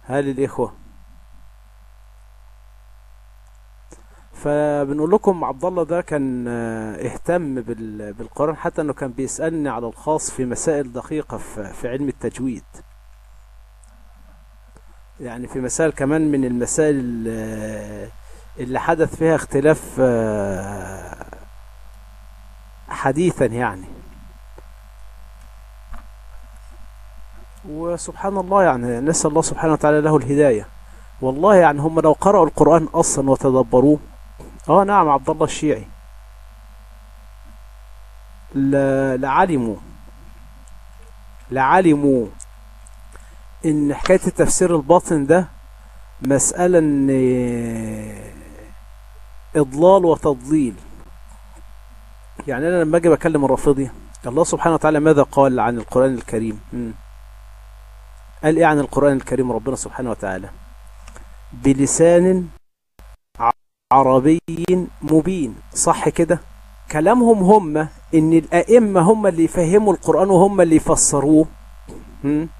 هل الإخوة فبنقول لكم عبد الله ده كان آه، اهتم بال- بالقرآن حتى انه كان بيسألني على الخاص في مسائل دقيقة في في علم التجويد يعني في مسائل كمان من المسائل آه، اللي حدث فيها اختلاف آه، حديثا يعني وسبحان الله يعني نسأل الله سبحانه وتعالى له الهداية والله يعني هم لو قرأوا القرآن أصلا وتدبروه اه نعم عبد الله الشيعي ل- لعلموا لعلموا ان حكاية التفسير الباطن ده مسألة ان اضلال وتضليل يعني انا لما اجي بكلم الرافضي الله سبحانه وتعالى ماذا قال عن القرآن الكريم مم. قال ايه عن القرآن الكريم ربنا سبحانه وتعالى بلسان ع- عربي مبين صح كده كلامهم هم ان الائمه هم اللي يفهموا القران وهم اللي يفسروه هم؟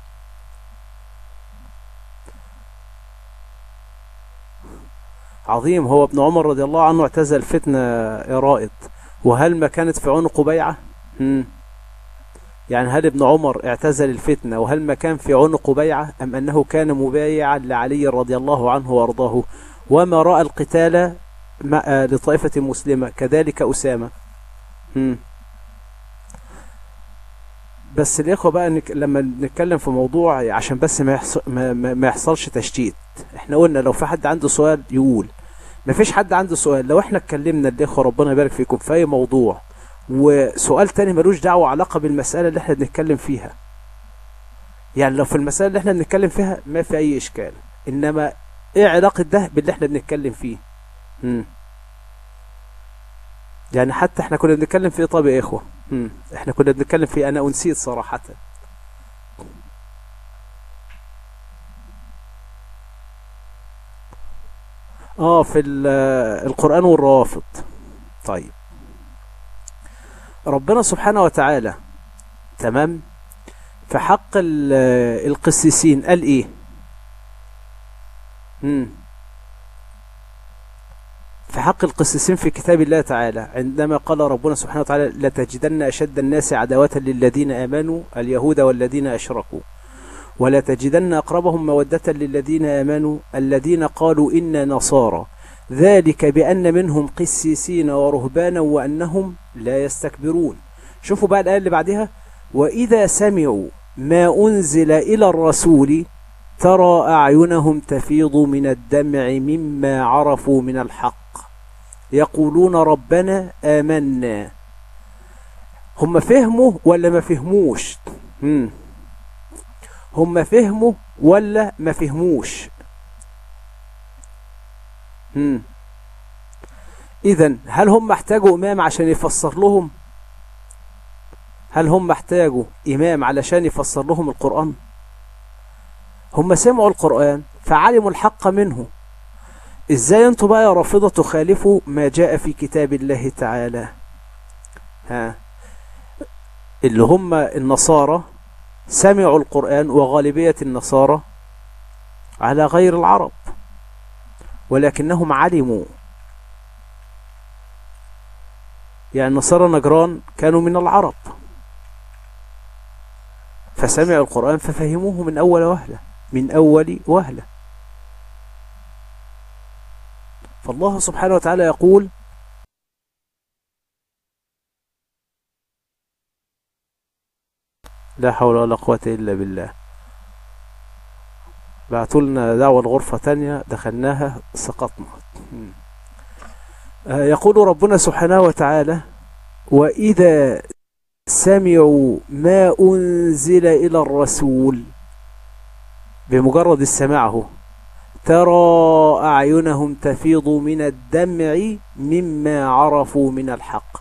عظيم هو ابن عمر رضي الله عنه اعتزل فتنه يا رائد وهل ما كانت في عنقه بيعه هم؟ يعني هل ابن عمر اعتزل الفتنه وهل ما كان في عنقه بيعه ام انه كان مبايعا لعلي رضي الله عنه وارضاه وما راى القتال مع- آه، لطائفة مسلمة كذلك أسامة مم. بس الإخوة بقى نك... لما نتكلم في موضوع عشان بس ما, يحصل... ما... ما ما يحصلش تشتيت احنا قلنا لو في حد عنده سؤال يقول ما فيش حد عنده سؤال لو احنا اتكلمنا الإخوة ربنا يبارك فيكم في أي موضوع وسؤال تاني ملوش دعوة علاقة بالمسألة اللي احنا بنتكلم فيها يعني لو في المسألة اللي احنا بنتكلم فيها ما في أي إشكال إنما ايه علاقة ده باللي احنا بنتكلم فيه مم. يعني حتى احنا كنا بنتكلم في ايه طب يا اخوه مم. احنا كنا بنتكلم في انا انسيت صراحه اه في ال- القران والروافض طيب ربنا سبحانه وتعالى تمام في حق ال- القسيسين قال ايه مم. في حق القسيسين في كتاب الله تعالى عندما قال ربنا سبحانه وتعالى لتجدن أشد الناس عداوة للذين آمنوا اليهود والذين أشركوا ولا تجدن أقربهم مودة للذين آمنوا الذين قالوا إنا نصارى ذلك بأن منهم قسيسين ورهبانا وأنهم لا يستكبرون شوفوا بقى الآية اللي بعدها وإذا سمعوا ما أنزل إلى الرسول ترى أعينهم تفيض من الدمع مما عرفوا من الحق يقولون ربنا آمنا هم فهموا ولا ما فهموش مم. هم فهموا ولا ما فهموش مم. إذا هل هم محتاجوا إمام عشان يفسر لهم هل هم محتاجوا إمام علشان يفسر لهم القرآن هم سمعوا القرآن فعلموا الحق منه ازاي انتوا بقى يا رافضة تخالفوا ما جاء في كتاب الله تعالى ها اللي هم النصارى سمعوا القرآن وغالبية النصارى على غير العرب ولكنهم علموا يعني نصارى نجران كانوا من العرب فسمعوا القرآن ففهموه من أول وهلة من أول وهلة فالله سبحانه وتعالى يقول لا حول ولا قوة إلا بالله بعتوا لنا دعوة الغرفة تانية دخلناها سقطنا مم. آه، يقول ربنا سبحانه وتعالى وإذا سمعوا ما أنزل إلى الرسول بمجرد السماع اهو ترى أعينهم تفيض من الدمع مما عرفوا من الحق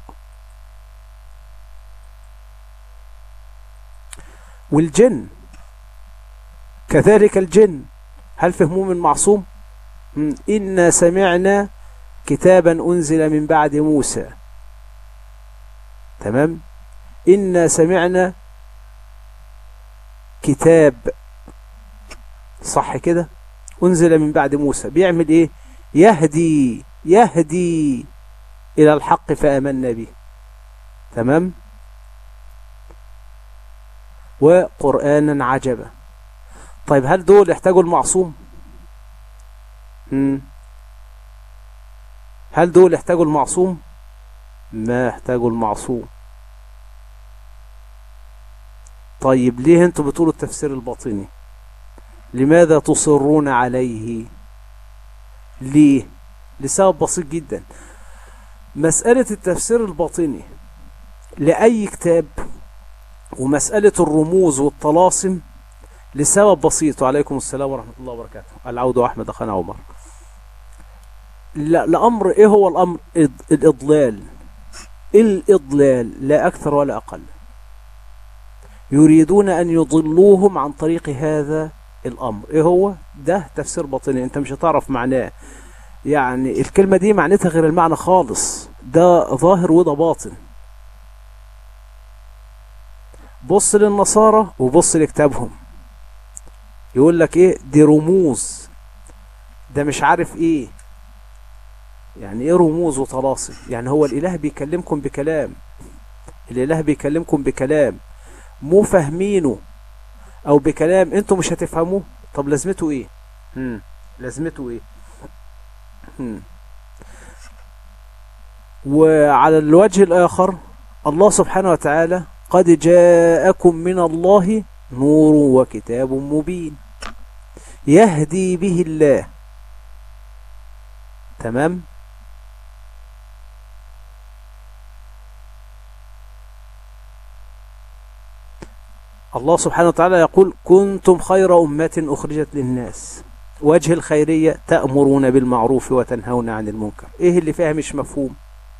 والجن كذلك الجن هل فهموا من معصوم مم. إنا سمعنا كتابا أنزل من بعد موسى تمام إنا سمعنا كتاب صح كده أنزل من بعد موسى بيعمل إيه يهدي يهدي إلى الحق فآمنا به تمام وقرآنا عجبا طيب هل دول يحتاجوا المعصوم مم. هل دول يحتاجوا المعصوم ما يحتاجوا المعصوم طيب ليه انتوا بتقولوا التفسير الباطني لماذا تصرون عليه ليه لسبب بسيط جدا مسألة التفسير الباطني لأي كتاب ومسألة الرموز والطلاسم لسبب بسيط وعليكم السلام ورحمة الله وبركاته العود أحمد أخانا عمر لا الأمر إيه هو الأمر الإضلال الإضلال لا أكثر ولا أقل يريدون أن يضلوهم عن طريق هذا الأمر إيه هو ده تفسير باطني أنت مش هتعرف معناه يعني الكلمة دي معناتها غير المعنى خالص ده ظاهر وده باطن بص للنصارى وبص لكتابهم يقول لك ايه دي رموز ده مش عارف ايه يعني ايه رموز وطلاسم يعني هو الاله بيكلمكم بكلام الاله بيكلمكم بكلام مو فاهمينه او بكلام انتوا مش هتفهموه طب لازمته ايه هم. لازمته ايه هم. وعلى الوجه الاخر الله سبحانه وتعالى قد جاءكم من الله نور وكتاب مبين يهدي به الله تمام الله سبحانه وتعالى يقول كنتم خير أمة أخرجت للناس وجه الخيرية تأمرون بالمعروف وتنهون عن المنكر إيه اللي فيها مش مفهوم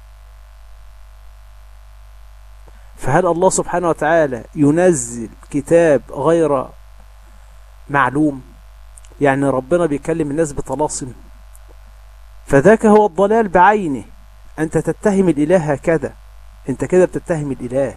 فهل الله سبحانه وتعالى ينزل كتاب غير معلوم يعني ربنا بيكلم الناس بطلاسم فذاك هو الضلال بعينه أنت تتهم الإله هكذا أنت كده بتتهم الإله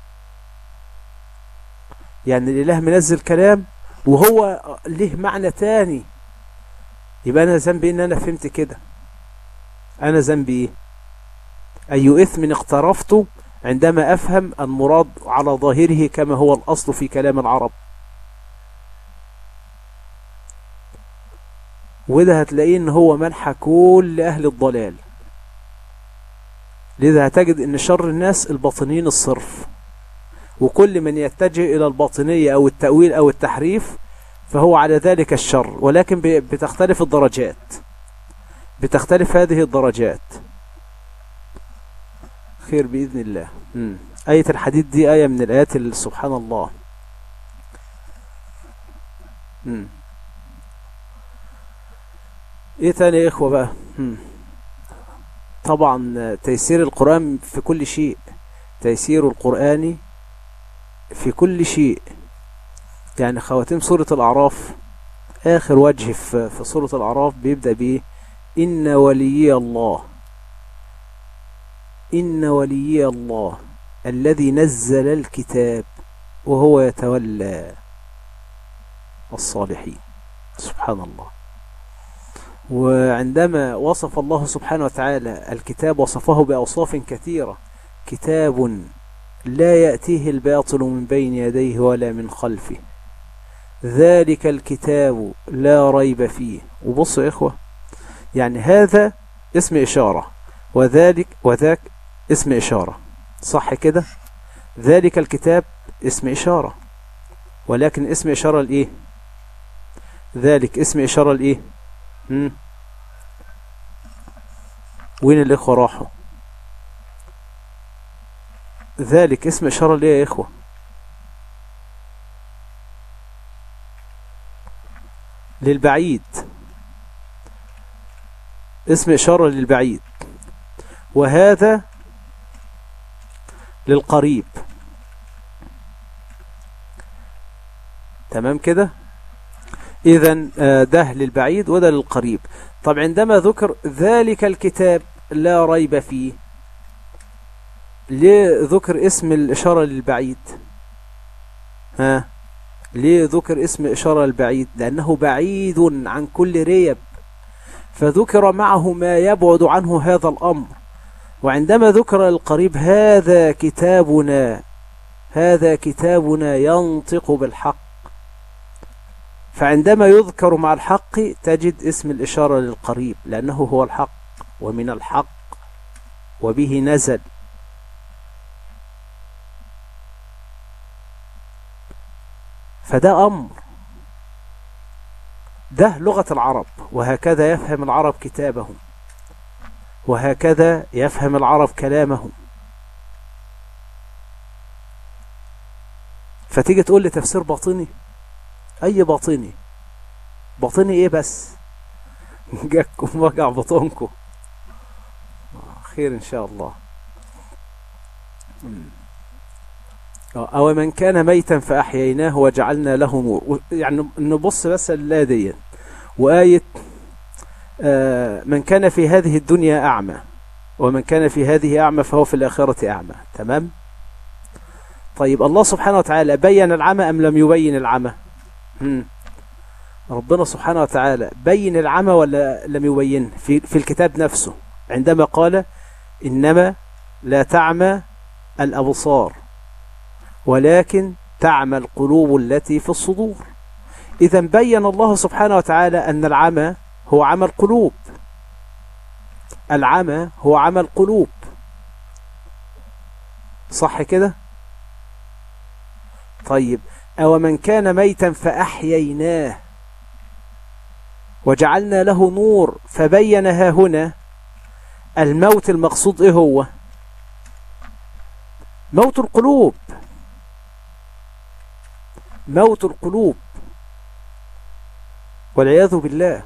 يعني الإله منزل كلام وهو له معنى تاني يبقى أنا ذنبي إن أنا فهمت كده أنا ذنبي إيه أي إثم اقترفته عندما أفهم المراد على ظاهره كما هو الأصل في كلام العرب وده هتلاقيه ان هو منحى كل اهل الضلال لذا هتجد ان شر الناس الباطنين الصرف وكل من يتجه الى الباطنية او التأويل او التحريف فهو على ذلك الشر ولكن بتختلف الدرجات بتختلف هذه الدرجات خير بإذن الله مم. آية الحديد دي آية من الآيات سبحان الله مم. ايه تاني يا اخوة بقى مم. طبعا تيسير القرآن في كل شيء تيسير القرآن في كل شيء يعني خواتيم سورة الأعراف آخر وجه في سورة الأعراف بيبدأ بإيه إن وليي الله إن وليي الله الذي نزل الكتاب وهو يتولى الصالحين سبحان الله وعندما وصف الله سبحانه وتعالى الكتاب وصفه بأوصاف كثيرة كتاب لا يأتيه الباطل من بين يديه ولا من خلفه ذلك الكتاب لا ريب فيه وبصوا يا إخوة يعني هذا اسم إشارة وذلك وذاك اسم إشارة صح كده ذلك الكتاب اسم إشارة ولكن اسم إشارة لإيه ذلك اسم إشارة لإيه مم. وين الإخوة راحوا ذلك اسم إشارة ليه يا إخوة للبعيد اسم إشارة للبعيد وهذا للقريب تمام كده إذا ده للبعيد وده للقريب طب عندما ذكر ذلك الكتاب لا ريب فيه ليه ذكر اسم الإشارة للبعيد ها ليه ذكر اسم إشارة البعيد لأنه بعيد عن كل ريب فذكر معه ما يبعد عنه هذا الأمر وعندما ذكر القريب هذا كتابنا هذا كتابنا ينطق بالحق فعندما يذكر مع الحق تجد اسم الإشارة للقريب لأنه هو الحق ومن الحق وبه نزل فده أمر ده لغة العرب وهكذا يفهم العرب كتابهم وهكذا يفهم العرب كلامهم فتيجي تقول لي تفسير باطني اي باطني باطني ايه بس جاكم وجع بطونكم خير ان شاء الله أو من كان ميتا فأحييناه وجعلنا له نور يعني نبص بس الآية دي وآية آه، من كان في هذه الدنيا أعمى ومن كان في هذه أعمى فهو في الآخرة أعمى تمام طيب الله سبحانه وتعالى بين العمى أم لم يبين العمى ربنا سبحانه وتعالى بين العمى ولا لم يبين في, في الكتاب نفسه عندما قال إنما لا تعمى الأبصار ولكن تعمى القلوب التي في الصدور إذا بين الله سبحانه وتعالى أن العمى هو عمى القلوب العمى هو عمى القلوب صح كده طيب أو من كان ميتا فأحييناه وجعلنا له نور فبينها هنا الموت المقصود إيه هو موت القلوب موت القلوب والعياذ بالله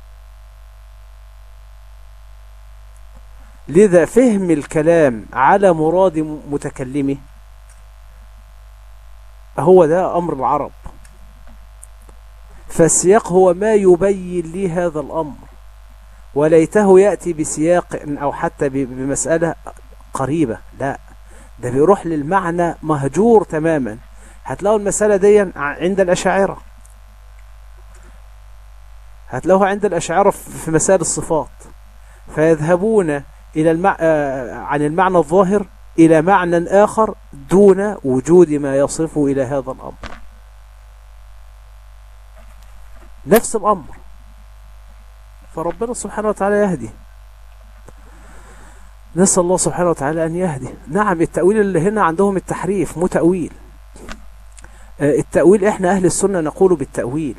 لذا فهم الكلام على مراد متكلمه هو ده أمر العرب فالسياق هو ما يبين لي هذا الأمر وليته يأتي بسياق أو حتى بمسألة قريبة لا ده بيروح للمعنى مهجور تماما هتلاقوا المسألة دي عند الأشاعرة هتلاقوها عند الأشاعرة في مسائل الصفات فيذهبون إلى المع... آه، عن المعنى الظاهر إلى معنى آخر دون وجود ما يصفه إلى هذا الأمر نفس الأمر فربنا سبحانه وتعالى يهدي نسأل الله سبحانه وتعالى أن يهدي نعم التأويل اللي هنا عندهم التحريف مو تأويل آه، التأويل احنا أهل السنة نقول بالتأويل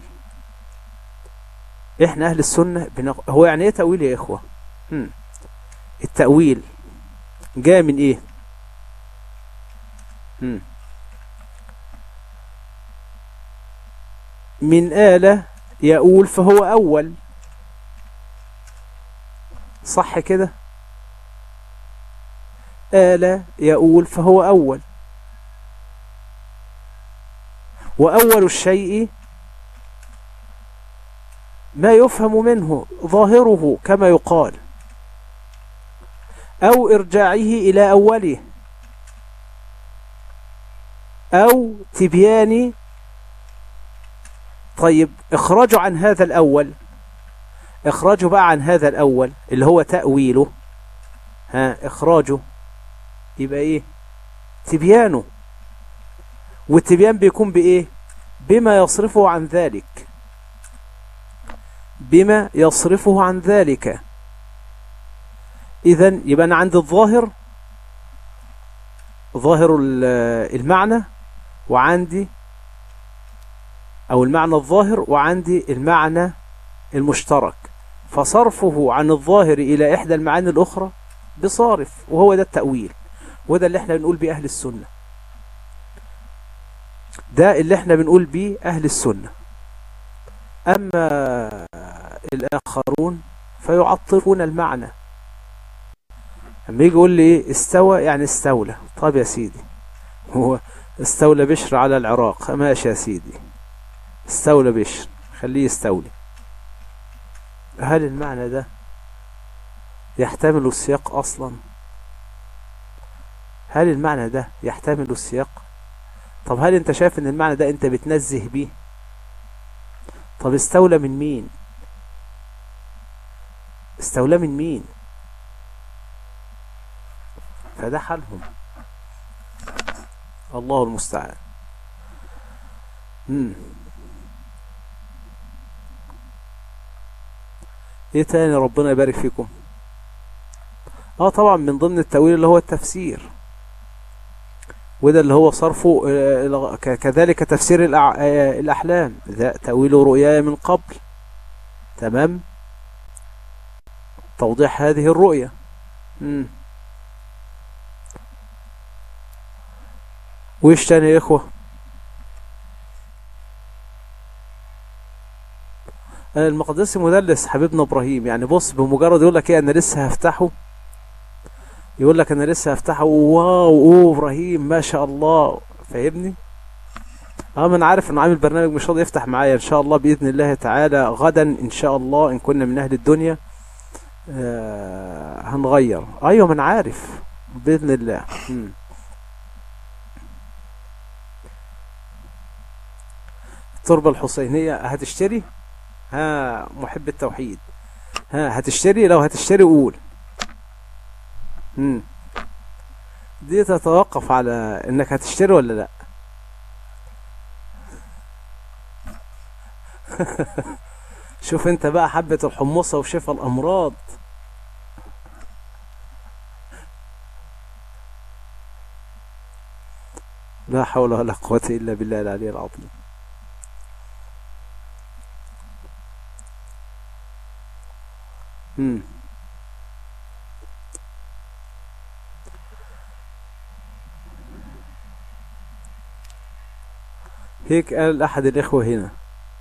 احنا أهل السنة بنق... هو يعني ايه تأويل يا إخوة هم. التأويل جاء من ايه هم. من آلة يقول فهو أول صح كده آلة يقول فهو أول وأول الشيء ما يفهم منه ظاهره كما يقال أو إرجاعه إلى أوله أو تبيان طيب إخراجه عن هذا الأول إخراجه بقى عن هذا الأول اللي هو تأويله ها إخراجه يبقى إيه تبيانه والتبيان بيكون بإيه بما يصرفه عن ذلك بما يصرفه عن ذلك إذا يبقى أنا عندي الظاهر ظاهر المعنى وعندي أو المعنى الظاهر وعندي المعنى المشترك فصرفه عن الظاهر إلى إحدى المعاني الأخرى بصارف وهو ده التأويل وده اللي احنا بنقول بيه أهل السنة ده اللي احنا بنقول بيه أهل السنة أما الآخرون فيعطفون المعنى لما يجي يقول لي استوى يعني استولى طب يا سيدي هو استولى بشر على العراق ماشي يا سيدي استولى بشر خليه يستولي هل المعنى ده يحتمل السياق أصلا هل المعنى ده يحتمل السياق طب هل انت شايف ان المعنى ده انت بتنزه بيه طب استولى من مين استولى من مين فده حالهم الله المستعان مم. ايه تاني ربنا يبارك فيكم اه طبعا من ضمن التأويل اللي هو التفسير وده اللي هو صرفه آه، كذلك تفسير آه، الأحلام ذا تأويل رؤياي من قبل تمام توضيح هذه الرؤية مم. وإيش تاني يا إخوة المقدسي مدلس حبيبنا إبراهيم يعني بص بمجرد يقول لك إيه أنا لسه هفتحه يقول لك أنا لسه هفتحه واو أوه إبراهيم ما شاء الله فاهمني اه من عارف انه عامل برنامج مش راضي يفتح معايا ان شاء الله باذن الله تعالى غدا ان شاء الله ان كنا من اهل الدنيا آه هنغير ايوه من عارف باذن الله مم. التربة الحسينية هتشتري ها محب التوحيد ها هتشتري لو هتشتري قول مم. دي تتوقف على انك هتشتري ولا لا شوف انت بقى حبة الحمصة وشفا الامراض لا حول ولا قوة الا بالله العلي العظيم مم. هيك قال أحد الإخوة هنا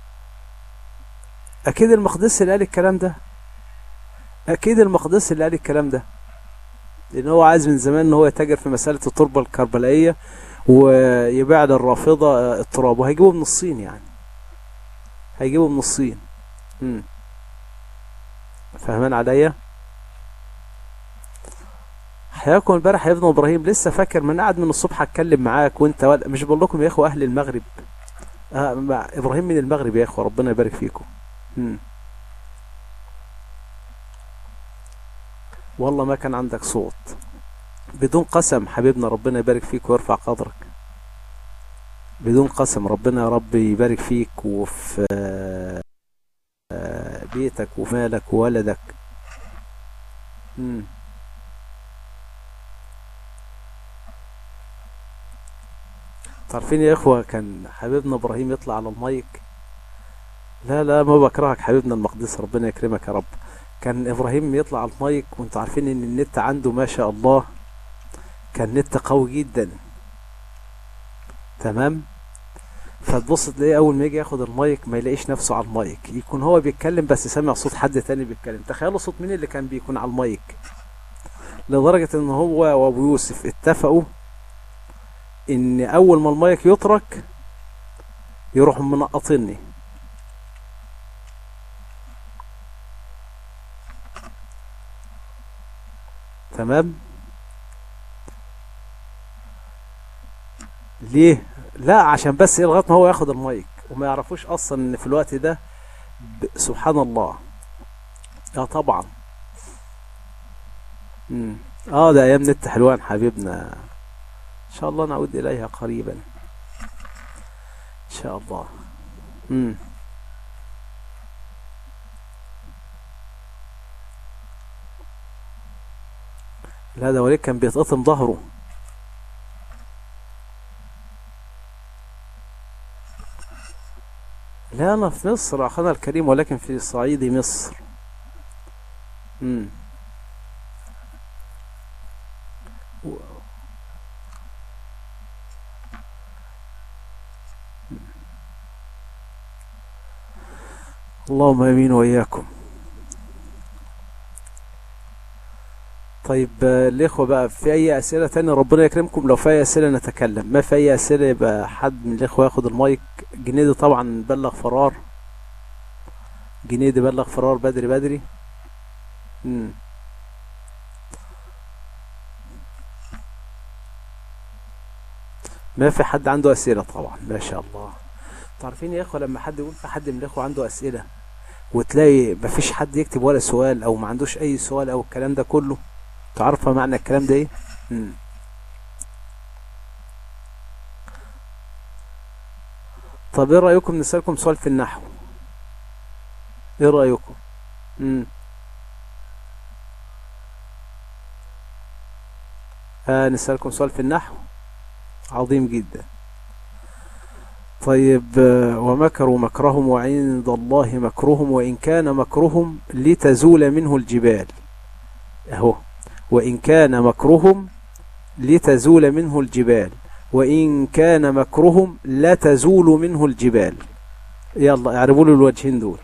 أكيد المقدس اللي قال الكلام ده أكيد المقدس اللي قال الكلام ده لأن هو عايز من زمان إن هو يتاجر في مسألة التربة الكربلائية ويبيع للرافضة التراب وهيجيبه من الصين يعني هيجيبه من الصين امم فاهمان عليا حياكم امبارح يا ابن ابراهيم لسه فاكر من قاعد من الصبح اتكلم معاك وانت ولا مش بقول لكم يا اخو اهل المغرب آه ابراهيم من المغرب يا اخو ربنا يبارك فيكم مم. والله ما كان عندك صوت بدون قسم حبيبنا ربنا يبارك فيك ويرفع قدرك بدون قسم ربنا يا رب يبارك فيك وفي بيتك ومالك وولدك مم. عارفين يا اخوة كان حبيبنا ابراهيم يطلع على المايك لا لا ما بكرهك حبيبنا المقدس ربنا يكرمك يا رب كان ابراهيم يطلع على المايك وانتوا عارفين ان النت عنده ما شاء الله كان نت قوي جدا تمام فتبص تلاقيه اول ما يجي ياخد المايك ما يلاقيش نفسه على المايك يكون هو بيتكلم بس سامع صوت حد تاني بيتكلم تخيلوا صوت مين اللي كان بيكون على المايك لدرجة ان هو وابو يوسف اتفقوا ان اول ما المايك يترك يروحوا منقطيني تمام ليه لا عشان بس ايه لغايه ما هو ياخد المايك وما يعرفوش اصلا ان في الوقت ده سبحان الله اه طبعا مم. اه ده ايام نت حلوان حبيبنا ان شاء الله نعود اليها قريبا ان شاء الله مم. لا ده وليد كان بيتقطم ظهره لا أنا في مصر أخانا الكريم ولكن في صعيد مصر مم. اللهم امين واياكم طيب الاخوه بقى في اي اسئله تانية ربنا يكرمكم لو في اي اسئله نتكلم ما في اي اسئله يبقى حد من الاخوه ياخد المايك جنيدي طبعا بلغ فرار جنيدي بلغ فرار بدري بدري امم ما في حد عنده أسئلة طبعا ما شاء الله تعرفين يا اخوة لما حد يقول في حد من الاخوة عنده أسئلة وتلاقي مفيش حد يكتب ولا سؤال او ما عندوش اي سؤال او الكلام ده كله تعرف معنى الكلام ده ايه مم. طب ايه رأيكم نسألكم سؤال في النحو ايه رأيكم مم. آه نسألكم سؤال في النحو عظيم جدا طيب آه، ومكروا مكرهم وعند الله مكرهم وإن كان مكرهم لتزول منه الجبال أهو وإن كان مكرهم لتزول منه الجبال وإن كان مكرهم لا تزول منه الجبال يلا اعربوا له الوجهين دول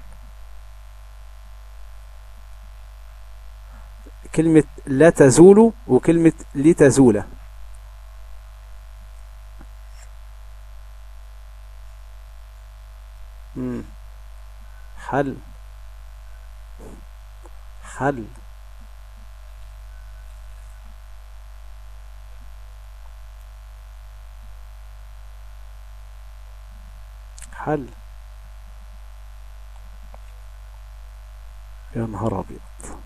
كلمة لا تزول وكلمة لتزول مم. حل حل حل يا نهار ابيض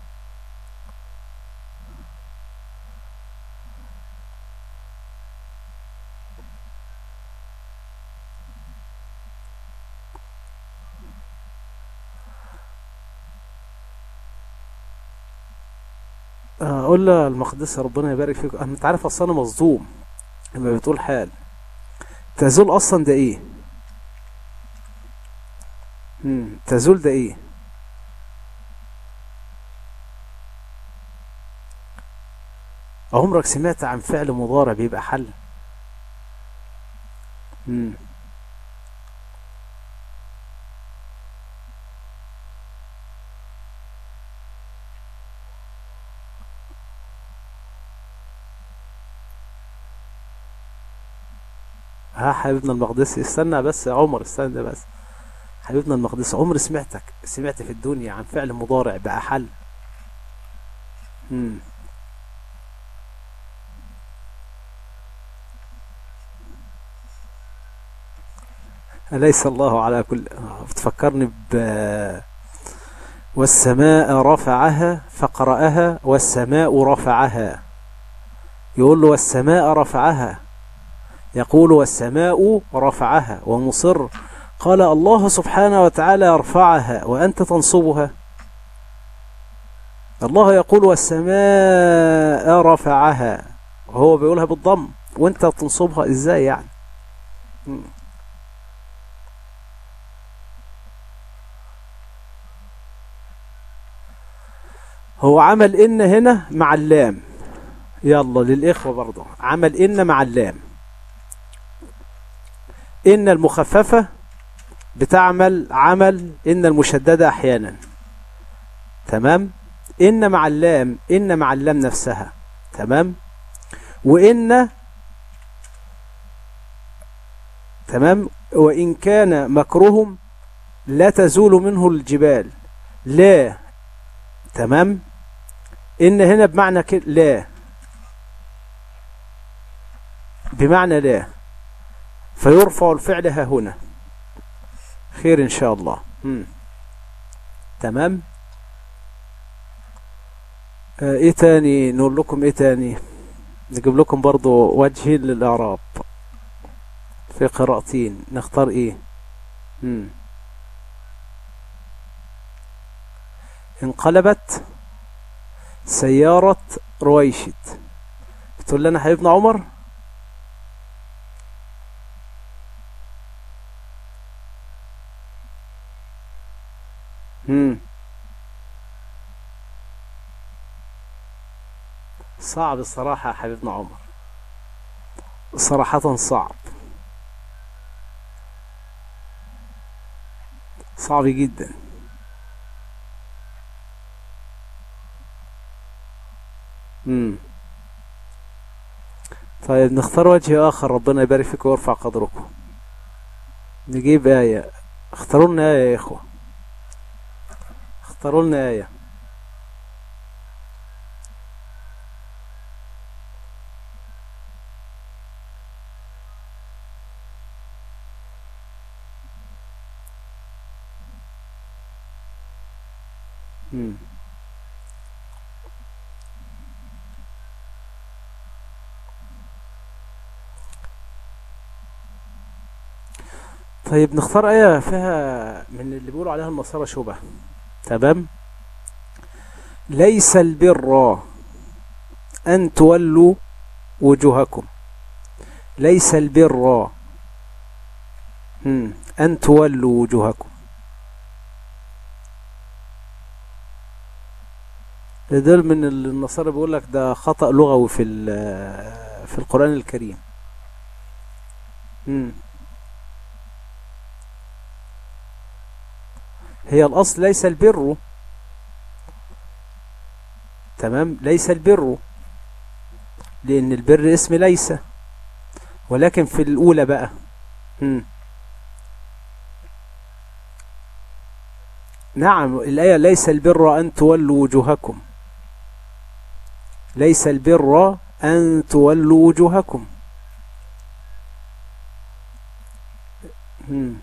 اقول له المقدسة ربنا يبارك فيك انا انت عارف اصلا انا مصدوم لما بتقول حال تزول اصلا ده ايه مم. تزول ده ايه عمرك سمعت عن فعل مضارع بيبقى حل مم. ها حبيبنا المقدسي استنى بس يا عمر استنى بس حبيبنا المقدسي عمر سمعتك سمعت في الدنيا عن فعل مضارع بقى حل مم. أليس الله على كل بتفكرني ب والسماء رفعها فقرأها والسماء رفعها يقول له والسماء رفعها يقول والسماء رفعها ومصر قال الله سبحانه وتعالى يرفعها وأنت تنصبها الله يقول والسماء رفعها وهو بيقولها بالضم وانت تنصبها ازاي يعني هو عمل إن هنا مع اللام يلا للإخوة برضه عمل إن مع اللام إن المخففة بتعمل عمل إن المشددة أحيانا تمام إن مع اللام إن مع اللام نفسها تمام وإن تمام وإن كان مكرهم لا تزول منه الجبال لا تمام إن هنا بمعنى كده لا بمعنى لا فيرفع الفعل ها هنا خير إن شاء الله مم. تمام آه إيه تاني نقول لكم إيه تاني نجيب لكم برضو وجهين للإعراب في قراءتين نختار إيه مم. انقلبت سيارة رويشد بتقول لنا حبيبنا عمر مم. صعب الصراحة يا حبيبنا عمر صراحة صعب صعب جدا مم. طيب نختار وجه آخر ربنا يبارك فيكم ويرفع قدركم نجيب آية اختاروا لنا آية يا إخوة اختاروا لنا آية مم. طيب نختار آية فيها من اللي بيقولوا عليها النصارى شبه تمام ليس البر أن تولوا وجوهكم ليس البر مم. أن تولوا وجوهكم دول من النصارى بيقول لك ده خطأ لغوي في ال- في القرآن الكريم مم. هي الأصل ليس البر تمام ليس البر لأن البر اسم ليس ولكن في الأولى بقى مم. نعم الآية ليس البر أن تولوا وجوهكم ليس البر أن تولوا وجوهكم مم.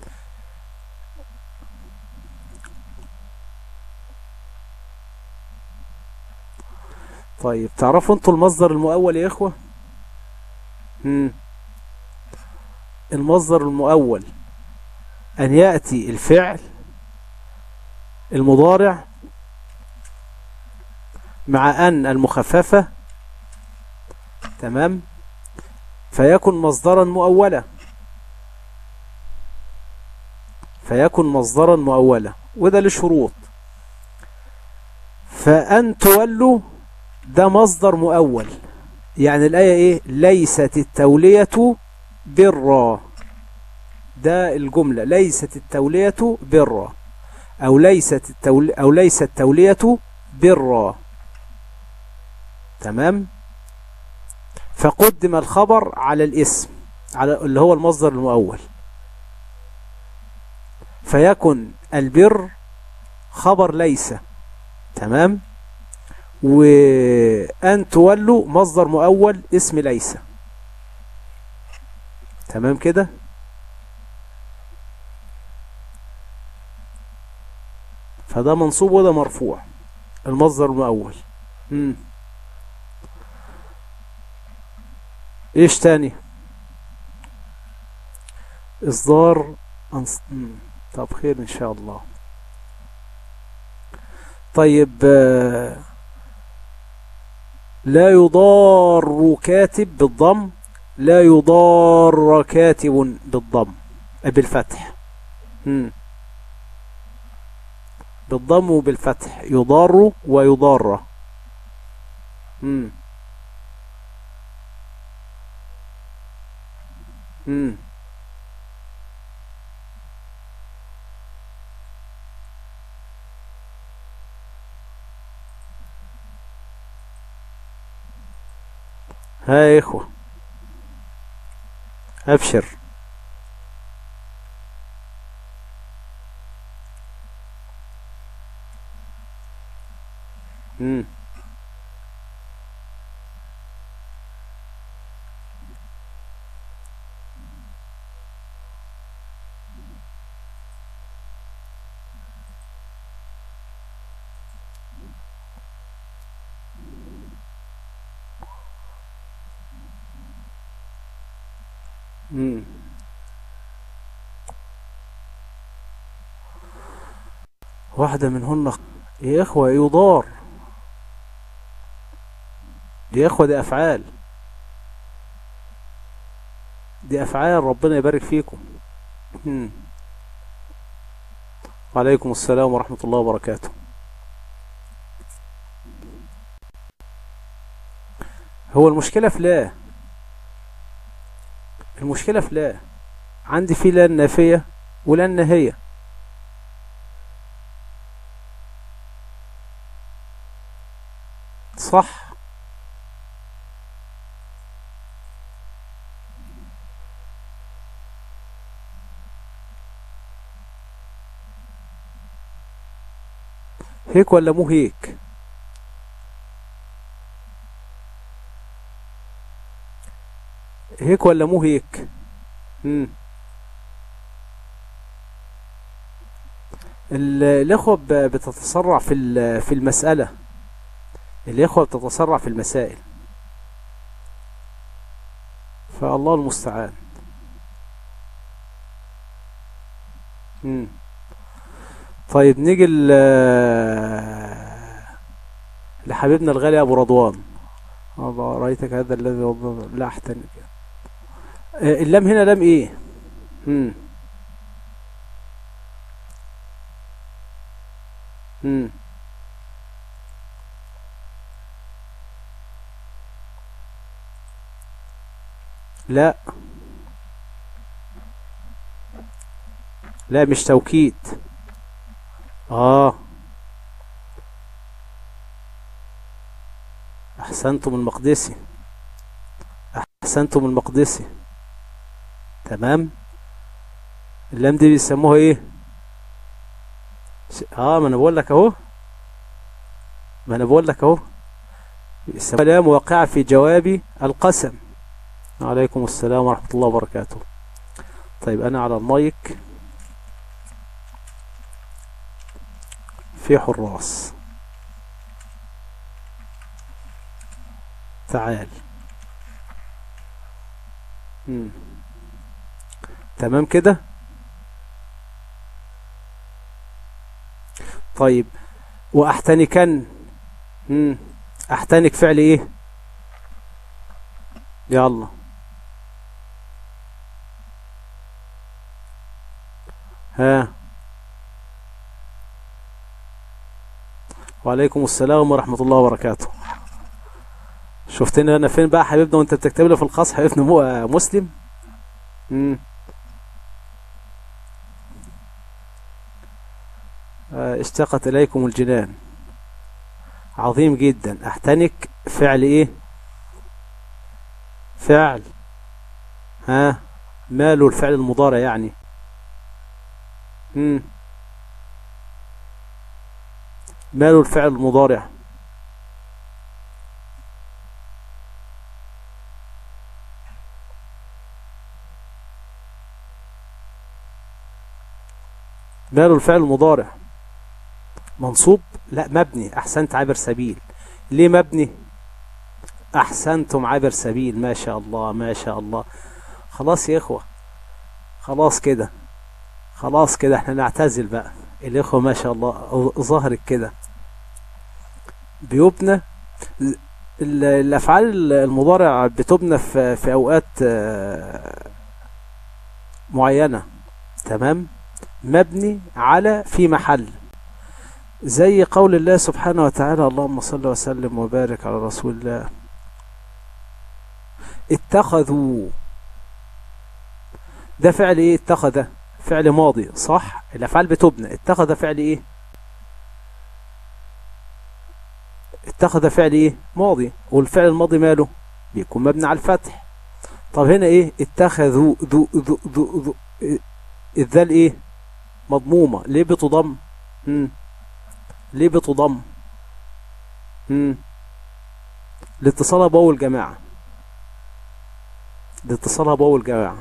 طيب تعرفوا انتوا المصدر المؤول يا اخوة مم. المصدر المؤول ان يأتي الفعل المضارع مع ان المخففة تمام فيكن مصدرا مؤولا فيكن مصدرا مؤولا وده لشروط فأن تولوا ده مصدر مؤول يعني الآية إيه ليست التولية برا ده الجملة ليست التولية برا أو ليست التول أو ليست التولية برا تمام فقدم الخبر على الاسم على اللي هو المصدر المؤول فيكن البر خبر ليس تمام وأن تولوا مصدر مؤول اسم ليس تمام كده فده منصوب وده مرفوع المصدر المؤول مم. ايش تاني اصدار أنص... مم. طب خير ان شاء الله طيب آه، لا يضار كاتب بالضم لا يضار كاتب بالضم آه، بالفتح مم. بالضم وبالفتح يضار ويضار مم. مم. ها يا إخوة أبشر مم. مم. واحدة منهن يا إخوة يضار يا إخوة دي أفعال دي أفعال ربنا يبارك فيكم مم. وعليكم السلام ورحمة الله وبركاته هو المشكلة في لا المشكلة في لا عندي في لا النافية ولا النهية صح هيك ولا مو هيك هيك ولا مو هيك مم. ال- الإخوة ب- بتتسرع في ال- في المسألة الإخوة بتتسرع في المسائل فالله المستعان مم. طيب نيجي ل- لحبيبنا الغالي أبو رضوان الله رأيتك هذا الذي وضع لا أحتنك آه، اللام هنا لام إيه مم. مم. لا لا مش توكيد اه احسنتم المقدسي احسنتم المقدسي تمام اللام دي بيسموها ايه ش- اه ما انا بقول لك اهو ما انا بقول لك اهو بيسموها لام واقعة في جواب القسم عليكم السلام ورحمة الله وبركاته طيب انا على المايك في حراس تعال مم. تمام كده طيب واحتنكن مم. احتنك فعل ايه يلا ها وعليكم السلام ورحمة الله وبركاته شفتني انا فين بقى حبيبنا وانت بتكتب لي في الخاص حبيبنا مو آه، مسلم مم. آه، اشتقت اليكم الجنان عظيم جدا احتنك فعل ايه فعل ها ماله الفعل المضارع يعني مم. ماله الفعل المضارع ماله الفعل المضارع منصوب لا مبني احسنت عابر سبيل ليه مبني احسنتم عابر سبيل ما شاء الله ما شاء الله خلاص يا اخوة خلاص كده خلاص كده احنا نعتزل بقى الاخوة ما شاء الله ظهرت كده بيبنى ال- الافعال المضارع بتبنى في في اوقات آه، معينة تمام مبني على في محل زي قول الله سبحانه وتعالى اللهم صل وسلم وبارك على رسول الله اتخذوا ده فعل ايه اتخذ فعل ماضي صح الافعال بتبنى اتخذ فعل ايه اتخذ فعل ايه ماضي والفعل الماضي ماله بيكون مبني على الفتح طب هنا ايه اتخذوا ذو ذو ذو ذو الذال ايه مضمومة ليه بتضم مم. ليه بتضم مم. لاتصالها بأول جماعة لاتصالها بأول جماعة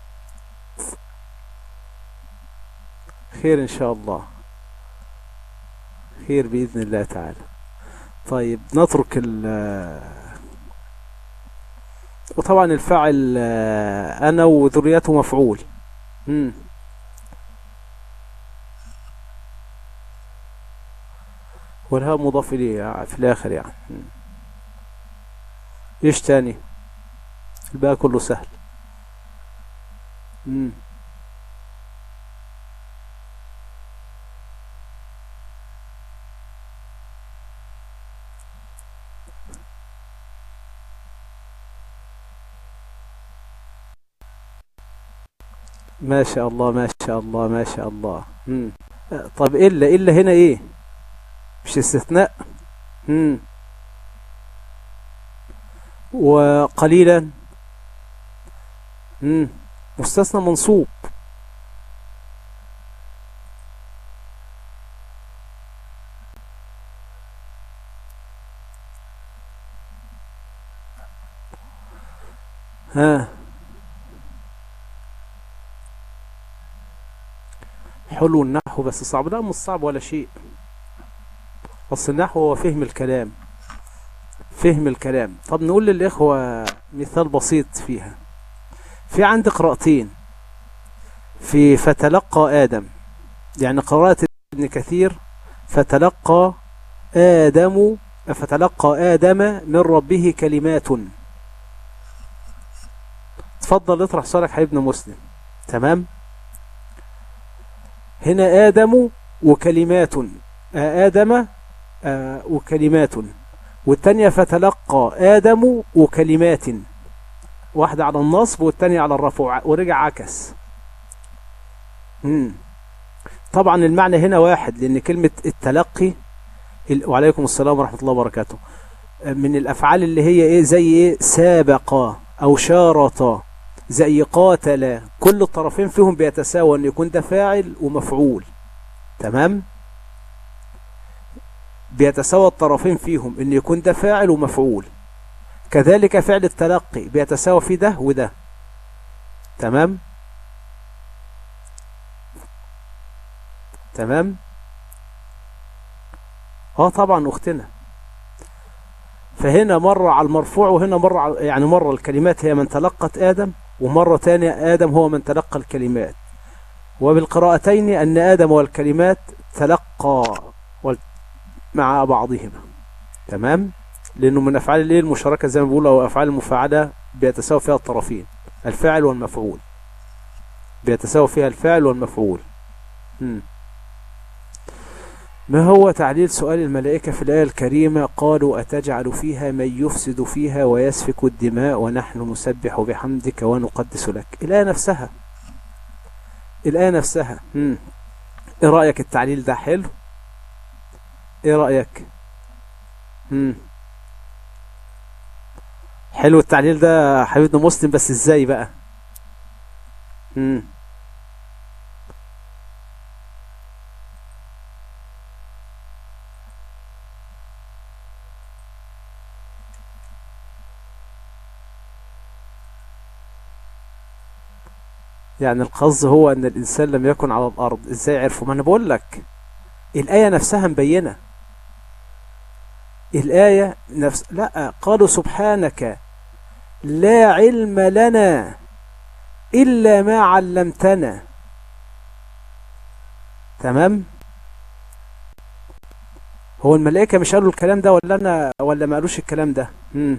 خير إن شاء الله خير بإذن الله تعالى طيب نترك ال وطبعا الفاعل آه، أنا وذريته مفعول مم. والهاء مضاف إليه في الآخر يعني مم. إيش تاني الباقي كله سهل مم. ما شاء الله ما شاء الله ما شاء الله مم. آه، طب إلا إلا هنا إيه مش استثناء مم. وقليلا مم. مستثنى منصوب ها حلو النحو النحو بس صعب لا مش صعب ولا شيء أصل النحو هو فهم الكلام فهم الكلام طب نقول للإخوة مثال بسيط فيها في عندي قراءتين في فتلقى آدم يعني قراءة ابن كثير فتلقى آدم فتلقى آدم من ربه كلمات تفضل اطرح سؤالك حبيبنا مسلم تمام هنا آدم وكلمات آدم آه وكلمات والتانية فتلقى آدم وكلمات واحدة على النصب والتانية على الرفع ورجع عكس مم. طبعا المعنى هنا واحد لأن كلمة التلقي وعليكم السلام ورحمة الله وبركاته من الأفعال اللي هي إيه زي إيه سابق أو شارط زي قاتل كل الطرفين فيهم بيتساوى أن يكون ده فاعل ومفعول تمام بيتساوى الطرفين فيهم أن يكون ده فاعل ومفعول كذلك فعل التلقي بيتساوى في ده وده تمام تمام اه طبعا اختنا فهنا مرة على المرفوع وهنا مرة على يعني مرة الكلمات هي من تلقت آدم ومرة ثانية آدم هو من تلقى الكلمات وبالقراءتين أن آدم والكلمات تلقى مع بعضهما تمام لأنه من أفعال الليل المشاركة زي ما بيقولوا أو أفعال المفاعلة بيتساوى فيها الطرفين الفاعل والمفعول بيتساوى فيها الفاعل والمفعول م. ما هو تعليل سؤال الملائكة في الآية الكريمة قالوا أتجعل فيها من يفسد فيها ويسفك الدماء ونحن نسبح بحمدك ونقدس لك الآية نفسها الآية نفسها مم. إيه رأيك التعليل ده حلو إيه رأيك مم. حلو التعليل ده حبيبنا مسلم بس إزاي بقى مم. يعني القصد هو ان الانسان لم يكن على الارض ازاي عرفوا ما انا بقول لك الايه نفسها مبينه الايه نفس لا قالوا سبحانك لا علم لنا الا ما علمتنا تمام هو الملائكه مش قالوا الكلام ده ولا انا ولا ما قالوش الكلام ده مم.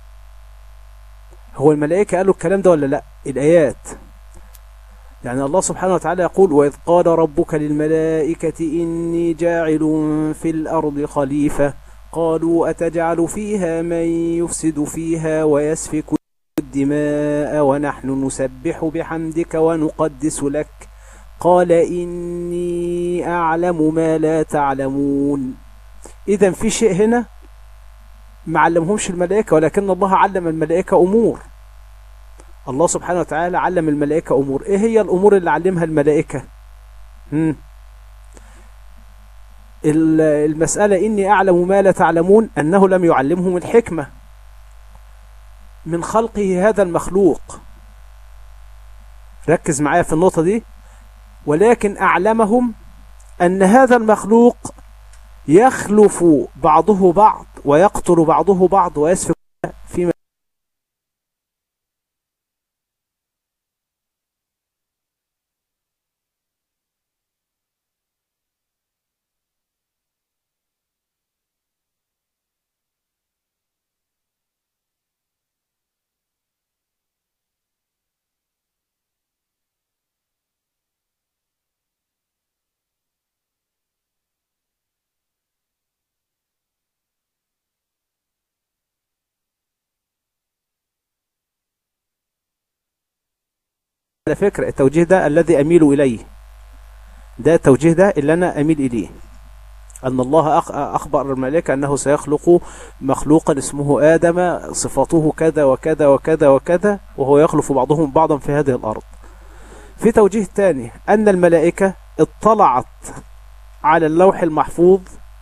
هو الملائكه قالوا الكلام ده ولا لا الايات يعني الله سبحانه وتعالى يقول وإذ قال ربك للملائكة إني جاعل في الأرض خليفة قالوا أتجعل فيها من يفسد فيها ويسفك الدماء ونحن نسبح بحمدك ونقدس لك قال إني أعلم ما لا تعلمون إذا في شيء هنا ما علمهمش الملائكة ولكن الله علم الملائكة أمور الله سبحانه وتعالى علم الملائكة أمور إيه هي الأمور اللي علمها الملائكة مم. المسألة إني أعلم ما لا تعلمون أنه لم يعلمهم الحكمة من خلقه هذا المخلوق ركز معايا في النقطة دي ولكن أعلمهم أن هذا المخلوق يخلف بعضه بعض ويقتل بعضه بعض ويسفك فيما على فكرة التوجيه ده الذي أميل إليه ده التوجيه ده اللي أنا أميل إليه أن الله أخبر الملائكة أنه سيخلق مخلوقا اسمه آدم صفاته كذا وكذا وكذا وكذا وهو يخلف بعضهم بعضا في هذه الأرض في توجيه ثاني أن الملائكة اطلعت على اللوح المحفوظ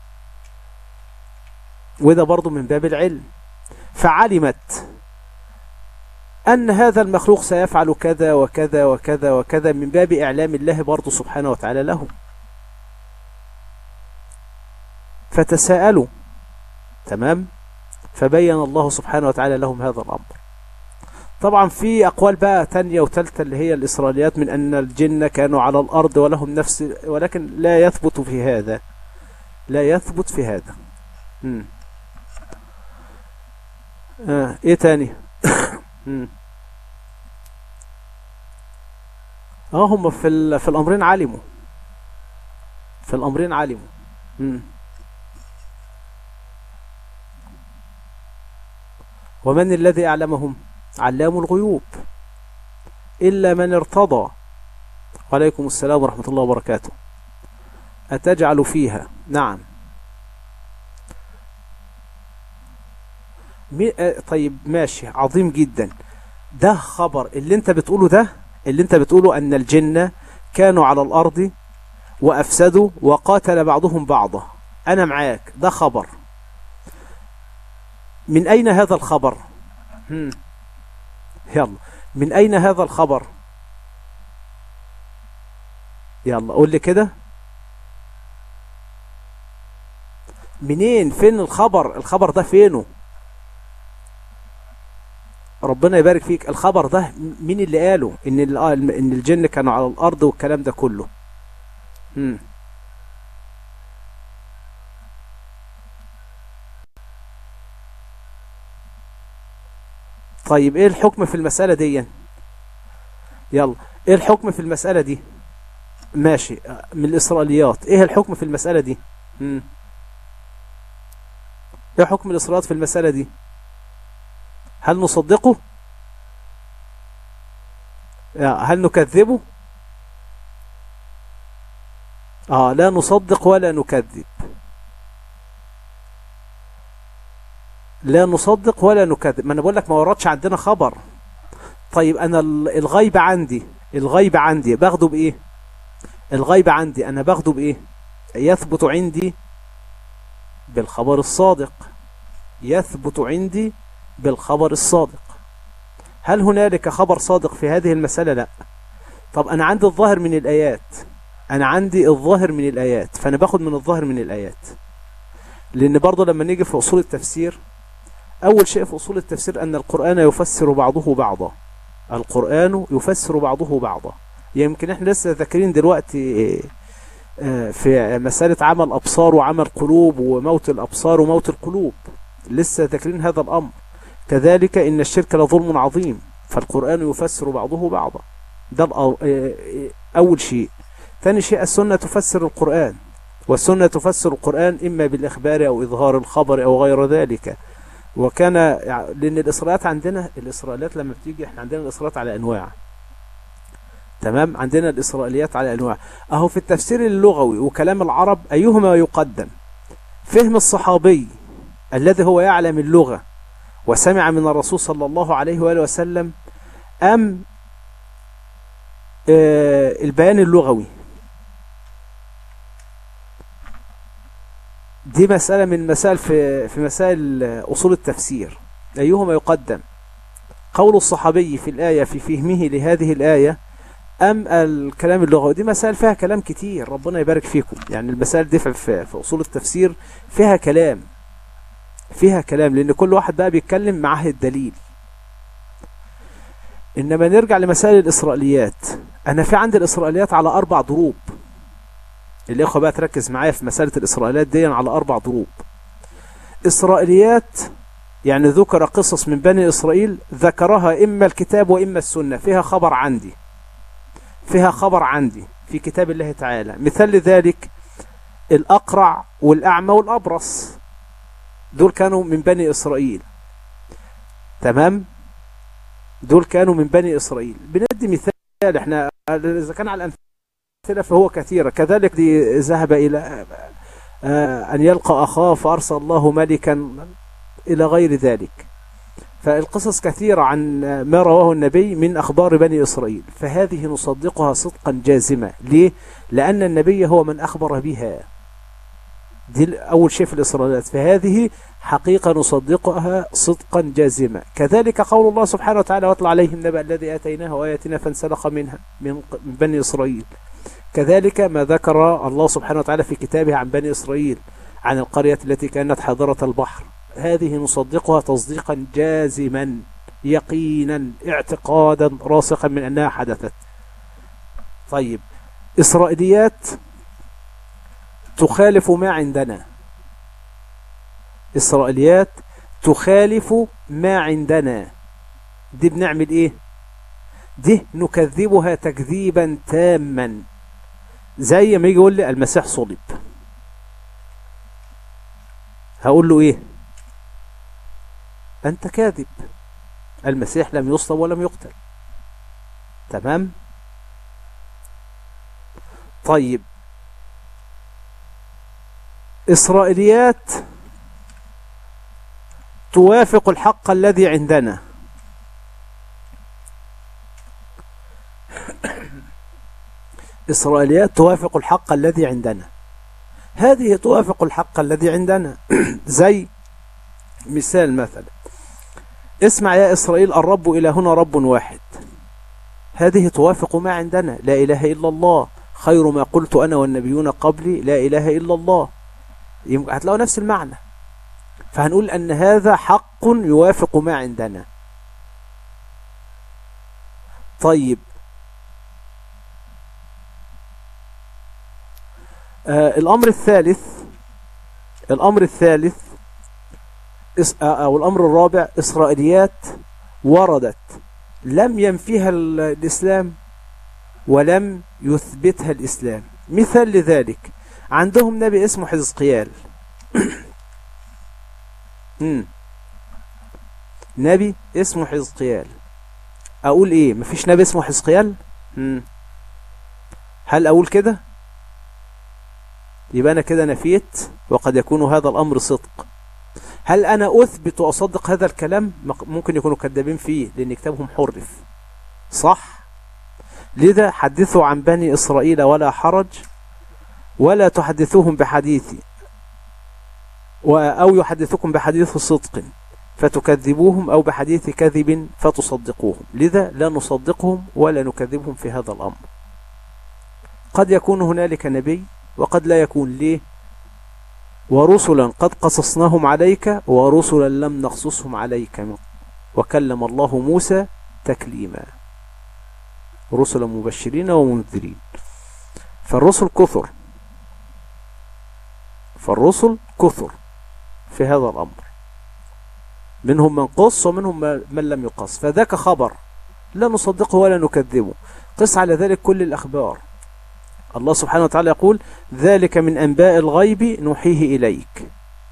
وده برضو من باب العلم فعلمت أن هذا المخلوق سيفعل كذا وكذا وكذا وكذا من باب إعلام الله برضه سبحانه وتعالى له فتساءلوا تمام فبين الله سبحانه وتعالى لهم هذا الأمر طبعا في أقوال بقى تانية وتالتة اللي هي الإسرائيليات من أن الجن كانوا على الأرض ولهم نفس ولكن لا يثبت في هذا لا يثبت في هذا مم. آه. ايه تاني اه هم في في الامرين علموا في الامرين علموا مم. ومن الذي أعلمهم علام الغيوب إلا من ارتضى وعليكم السلام ورحمة الله وبركاته أتجعل فيها نعم آه، طيب ماشي عظيم جدا ده خبر اللي انت بتقوله ده اللي انت بتقوله أن الجن كانوا على الأرض وأفسدوا وقاتل بعضهم بعضا أنا معاك ده خبر من أين هذا الخبر هم. يلا من أين هذا الخبر يلا قول لي كده منين فين الخبر الخبر ده فينه ربنا يبارك فيك الخبر ده مين اللي قاله ان ان الجن كانوا على الارض والكلام ده كله هم. طيب ايه الحكم في المسألة دي يلا ايه الحكم في المسألة دي ماشي من الإسرائيليات ايه الحكم في المسألة دي مم. ايه حكم الإسرائيليات في المسألة دي هل نصدقه هل نكذبه اه لا نصدق ولا نكذب لا نصدق ولا نكذب ما انا بقول لك ما وردش عندنا خبر طيب انا الغيب عندي الغيب عندي باخده بايه الغيب عندي انا باخده بايه يثبت عندي بالخبر الصادق يثبت عندي بالخبر الصادق هل هنالك خبر صادق في هذه المسألة لا طب انا عندي الظاهر من الايات انا عندي الظاهر من الايات فانا باخد من الظاهر من الايات لان برضه لما نيجي في اصول التفسير أول شيء في أصول التفسير أن القرآن يفسر بعضه بعضا القرآن يفسر بعضه بعضا يمكن احنا لسه ذاكرين دلوقتي آه، في مسألة عمل أبصار وعمل قلوب وموت الأبصار وموت القلوب لسه ذاكرين هذا الأمر كذلك إن الشرك لظلم عظيم فالقرآن يفسر بعضه بعضا ده آه، آه، أول شيء ثاني شيء السنة تفسر القرآن والسنة تفسر القرآن إما بالإخبار أو إظهار الخبر أو غير ذلك وكان لأن الإسرائيلات عندنا الإسرائيلات لما بتيجي احنا عندنا الإسرائيلات على أنواع تمام عندنا الإسرائيليات على أنواع أهو في التفسير اللغوي وكلام العرب أيهما يقدم فهم الصحابي الذي هو يعلم اللغة وسمع من الرسول صلى الله عليه وآله وسلم أم آه البيان اللغوي دي مسألة من مسائل في في مسائل أصول التفسير أيهما يقدم قول الصحابي في الآية في فهمه لهذه الآية أم الكلام اللغوي دي مسائل فيها كلام كتير ربنا يبارك فيكم يعني المسائل دي في, في أصول التفسير فيها كلام فيها كلام لأن كل واحد بقى بيتكلم معاه الدليل إنما نرجع لمسائل الإسرائيليات أنا في عندي الإسرائيليات على أربع ضروب الإخوة بقى تركز معايا في مسألة الإسرائيليات دي على أربع ضروب إسرائيليات يعني ذكر قصص من بني إسرائيل ذكرها إما الكتاب وإما السنة فيها خبر عندي فيها خبر عندي في كتاب الله تعالى مثال لذلك الأقرع والأعمى والأبرص دول كانوا من بني إسرائيل تمام دول كانوا من بني إسرائيل بندي مثال احنا إذا كان على الأمثال فهو كثيرة كذلك ذهب إلى آه، أن يلقى أخاه فأرسل الله ملكا إلى غير ذلك فالقصص كثيرة عن ما رواه النبي من أخبار بني إسرائيل فهذه نصدقها صدقا جازما ليه؟ لأن النبي هو من أخبر بها دي أول شيء في الإسرائيلات فهذه حقيقة نصدقها صدقا جازما كذلك قول الله سبحانه وتعالى واطلع عليهم نبأ الذي آتيناه وآياتنا فانسلخ منها من بني إسرائيل كذلك ما ذكر الله سبحانه وتعالى في كتابه عن بني إسرائيل عن القرية التي كانت حاضرة البحر هذه نصدقها تصديقا جازما يقينا اعتقادا راسخا من أنها حدثت طيب إسرائيليات تخالف ما عندنا إسرائيليات تخالف ما عندنا دي بنعمل إيه دي نكذبها تكذيبا تاما زي ما يجي يقول لي المسيح صلب هقول له ايه انت كاذب المسيح لم يصلب ولم يقتل تمام طيب إسرائيليات توافق الحق الذي عندنا إسرائيليات توافق الحق الذي عندنا هذه توافق الحق الذي عندنا زي مثال مثلا اسمع يا إسرائيل الرب إلهنا رب واحد هذه توافق ما عندنا لا إله إلا الله خير ما قلت أنا والنبيون قبلي لا إله إلا الله هتلاقوا نفس المعنى فهنقول أن هذا حق يوافق ما عندنا طيب آه الأمر الثالث الأمر الثالث آه، أو الأمر الرابع إسرائيليات وردت لم ينفيها الإسلام ولم يثبتها الإسلام مثال لذلك عندهم نبي اسمه حزقيال نبي اسمه حزقيال أقول إيه مفيش نبي اسمه حزقيال هل أقول كده يبقى أنا كده نفيت وقد يكون هذا الأمر صدق هل أنا أثبت وأصدق هذا الكلام ممكن يكونوا كذابين فيه لأن كتابهم حرف صح لذا حدثوا عن بني إسرائيل ولا حرج ولا تحدثوهم بحديثي أو يحدثكم بحديث صدق فتكذبوهم أو بحديث كذب فتصدقوهم لذا لا نصدقهم ولا نكذبهم في هذا الأمر قد يكون هنالك نبي وقد لا يكون ليه ورسلا قد قصصناهم عليك ورسلا لم نقصصهم عليك وكلم الله موسى تكليما رسلا مبشرين ومنذرين فالرسل كثر فالرسل كثر في هذا الأمر منهم من قص ومنهم من لم يقص فذاك خبر لا نصدقه ولا نكذبه قس على ذلك كل الأخبار الله سبحانه وتعالى يقول ذلك من أنباء الغيب نوحيه إليك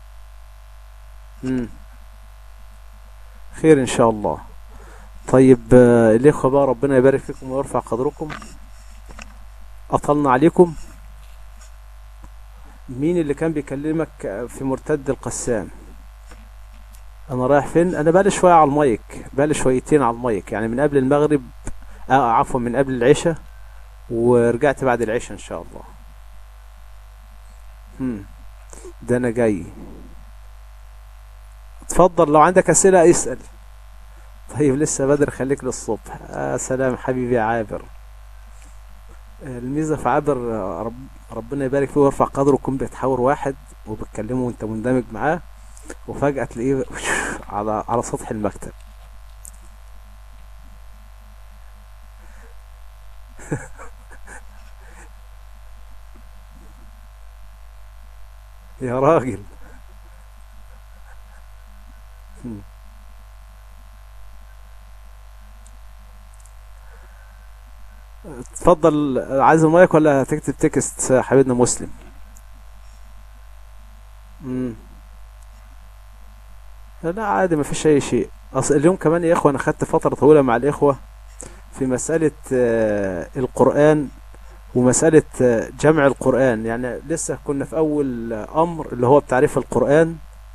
مم. خير إن شاء الله طيب آه، الإخوة بقى ربنا يبارك فيكم ويرفع قدركم أطلنا عليكم مين اللي كان بيكلمك في مرتد القسام انا رايح فين انا بقالي شويه على المايك بقالي شويتين على المايك يعني من قبل المغرب آه عفوا من قبل العشاء ورجعت بعد العشاء ان شاء الله هم ده انا جاي اتفضل لو عندك اسئله اسال طيب لسه بدر خليك للصبح آه سلام حبيبي عابر الميزه في عابر رب ربنا يبارك فيه ويرفع قدره يكون بتحاور واحد وبتكلمه وانت مندمج معاه وفجاه تلاقيه على على سطح المكتب يا راجل تفضل عايز المايك ولا تكتب تكست حبيبنا مسلم امم لا عادي ما فيش اي شيء اصل اليوم كمان يا اخوه انا خدت فتره طويله مع الاخوه في مساله آه، القران ومساله آه، جمع القران يعني لسه كنا في اول امر اللي هو بتعريف القران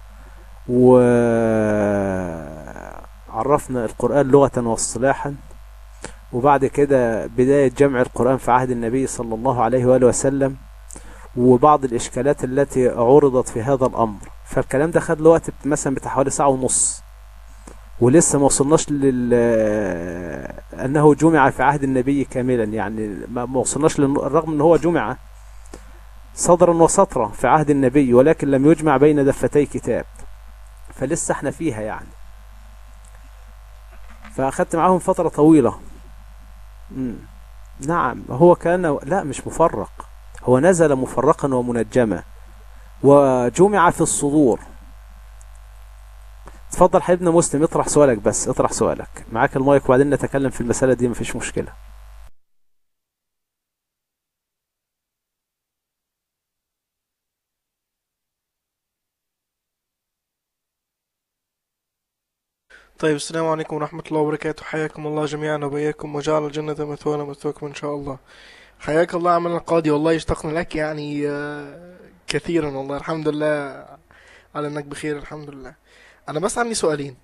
وعرفنا القران لغه واصطلاحا وبعد كده بداية جمع القرآن في عهد النبي صلى الله عليه وآله وسلم وبعض الإشكالات التي عرضت في هذا الأمر فالكلام ده خد له وقت مثلا بتاع حوالي ساعة ونص ولسه ما وصلناش لل أنه جمع في عهد النبي كاملا يعني ما وصلناش لل... رغم أنه هو جمع صدرا وسطرا في عهد النبي ولكن لم يجمع بين دفتي كتاب فلسه احنا فيها يعني فأخدت معاهم فترة طويلة مم. نعم هو كان لا مش مفرق هو نزل مفرقا ومنجما وجمع في الصدور تفضل حبيبنا مسلم اطرح سؤالك بس اطرح سؤالك معاك المايك وبعدين نتكلم في المسألة دي مفيش مشكلة طيب السلام عليكم ورحمة الله وبركاته حياكم الله جميعا وبياكم وجعل الجنة مثوانا مثواكم إن شاء الله حياك الله عمل القاضي والله اشتقنا لك يعني آه، كثيرا والله الحمد لله على انك بخير الحمد لله انا بس عندي سؤالين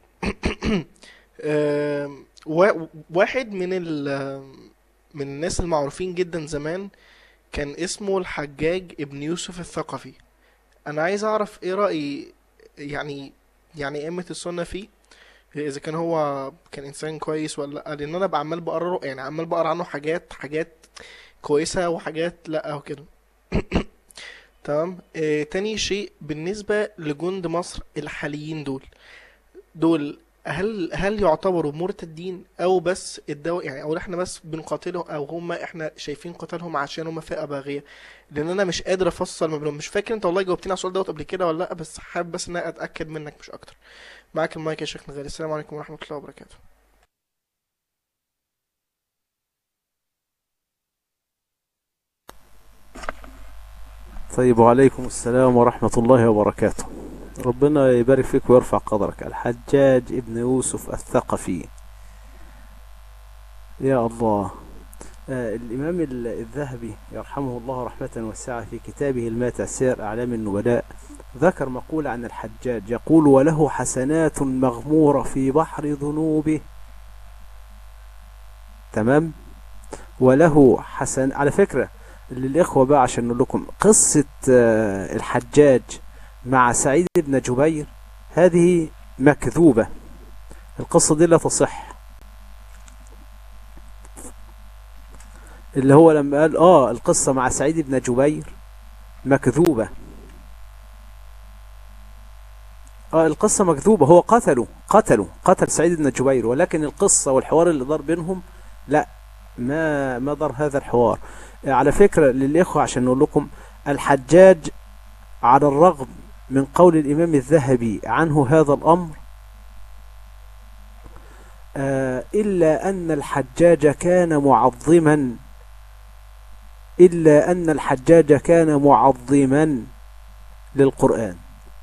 آم، وا- واحد من ال من الناس المعروفين جدا زمان كان اسمه الحجاج ابن يوسف الثقفي انا عايز اعرف ايه رأي يعني يعني ائمة السنة فيه اذا كان هو كان انسان كويس ولا لا لان انا بقى عمال بقرا يعني عمال بقرا عنه حاجات حاجات كويسة وحاجات لا وكده تمام آه تاني شيء بالنسبة لجند مصر الحاليين دول دول هل هل يعتبروا مرتدين او بس الدو يعني او احنا بس بنقاتلهم او هم احنا شايفين قتالهم عشان هم فئة باغية لان انا مش قادر افصل ما بينهم مش فاكر انت والله جاوبتني على السؤال دوت قبل كده ولا لا بس حابب بس ان انا اتاكد منك مش اكتر معاك المايك يا شيخنا غالي السلام عليكم ورحمة الله وبركاته طيب وعليكم السلام ورحمة الله وبركاته ربنا يبارك فيك ويرفع قدرك الحجاج ابن يوسف الثقفي يا الله آه الإمام ال- الذهبي يرحمه الله رحمة واسعة في كتابه الماتع سير أعلام النبلاء ذكر مقولة عن الحجاج يقول وله حسنات مغمورة في بحر ذنوبه تمام وله حسن على فكرة للإخوة بقى عشان نقول لكم قصة آه، الحجاج مع سعيد بن جبير هذه مكذوبة القصة دي لا تصح اللي هو لما قال اه القصة مع سعيد بن جبير مكذوبة اه القصة مكذوبة هو قتله قتله قتل سعيد بن جبير ولكن القصة والحوار اللي دار بينهم لا ما ما دار هذا الحوار على فكرة للإخوة عشان نقول لكم الحجاج على الرغم من قول الإمام الذهبي عنه هذا الأمر آه، إلا أن الحجاج كان معظما إلا أن الحجاج كان معظما للقرآن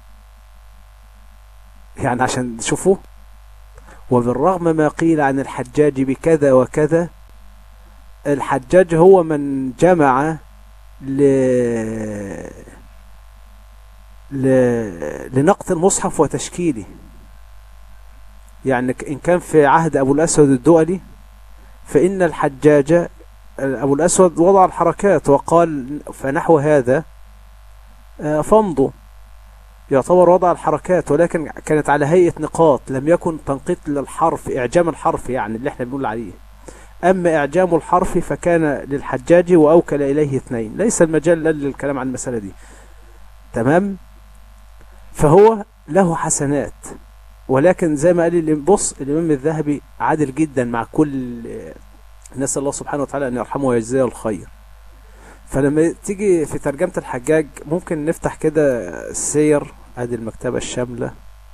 يعني عشان تشوفوا وبالرغم ما قيل عن الحجاج بكذا وكذا الحجاج هو من جمع ل... ل... لنقط المصحف وتشكيله يعني إن كان في عهد أبو الأسود الدؤلي فإن الحجاج أبو الأسود وضع الحركات وقال فنحو هذا آه، فامضوا يعتبر وضع الحركات ولكن كانت على هيئة نقاط لم يكن تنقيط للحرف إعجام الحرف يعني اللي احنا بنقول عليه أما إعجام الحرف فكان للحجاج وأوكل إليه اثنين ليس المجال للكلام عن المسألة دي تمام فهو له حسنات ولكن زي ما قال لي بص الإمام الذهبي عادل جدا مع كل نسأل الله سبحانه وتعالى أن يرحمه ويجزيه الخير فلما تيجي في ترجمة الحجاج ممكن نفتح كده السير ادي المكتبة الشاملة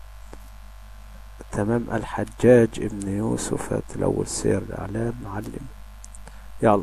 تمام الحجاج ابن يوسف هات الأول سير الإعلام معلم يلا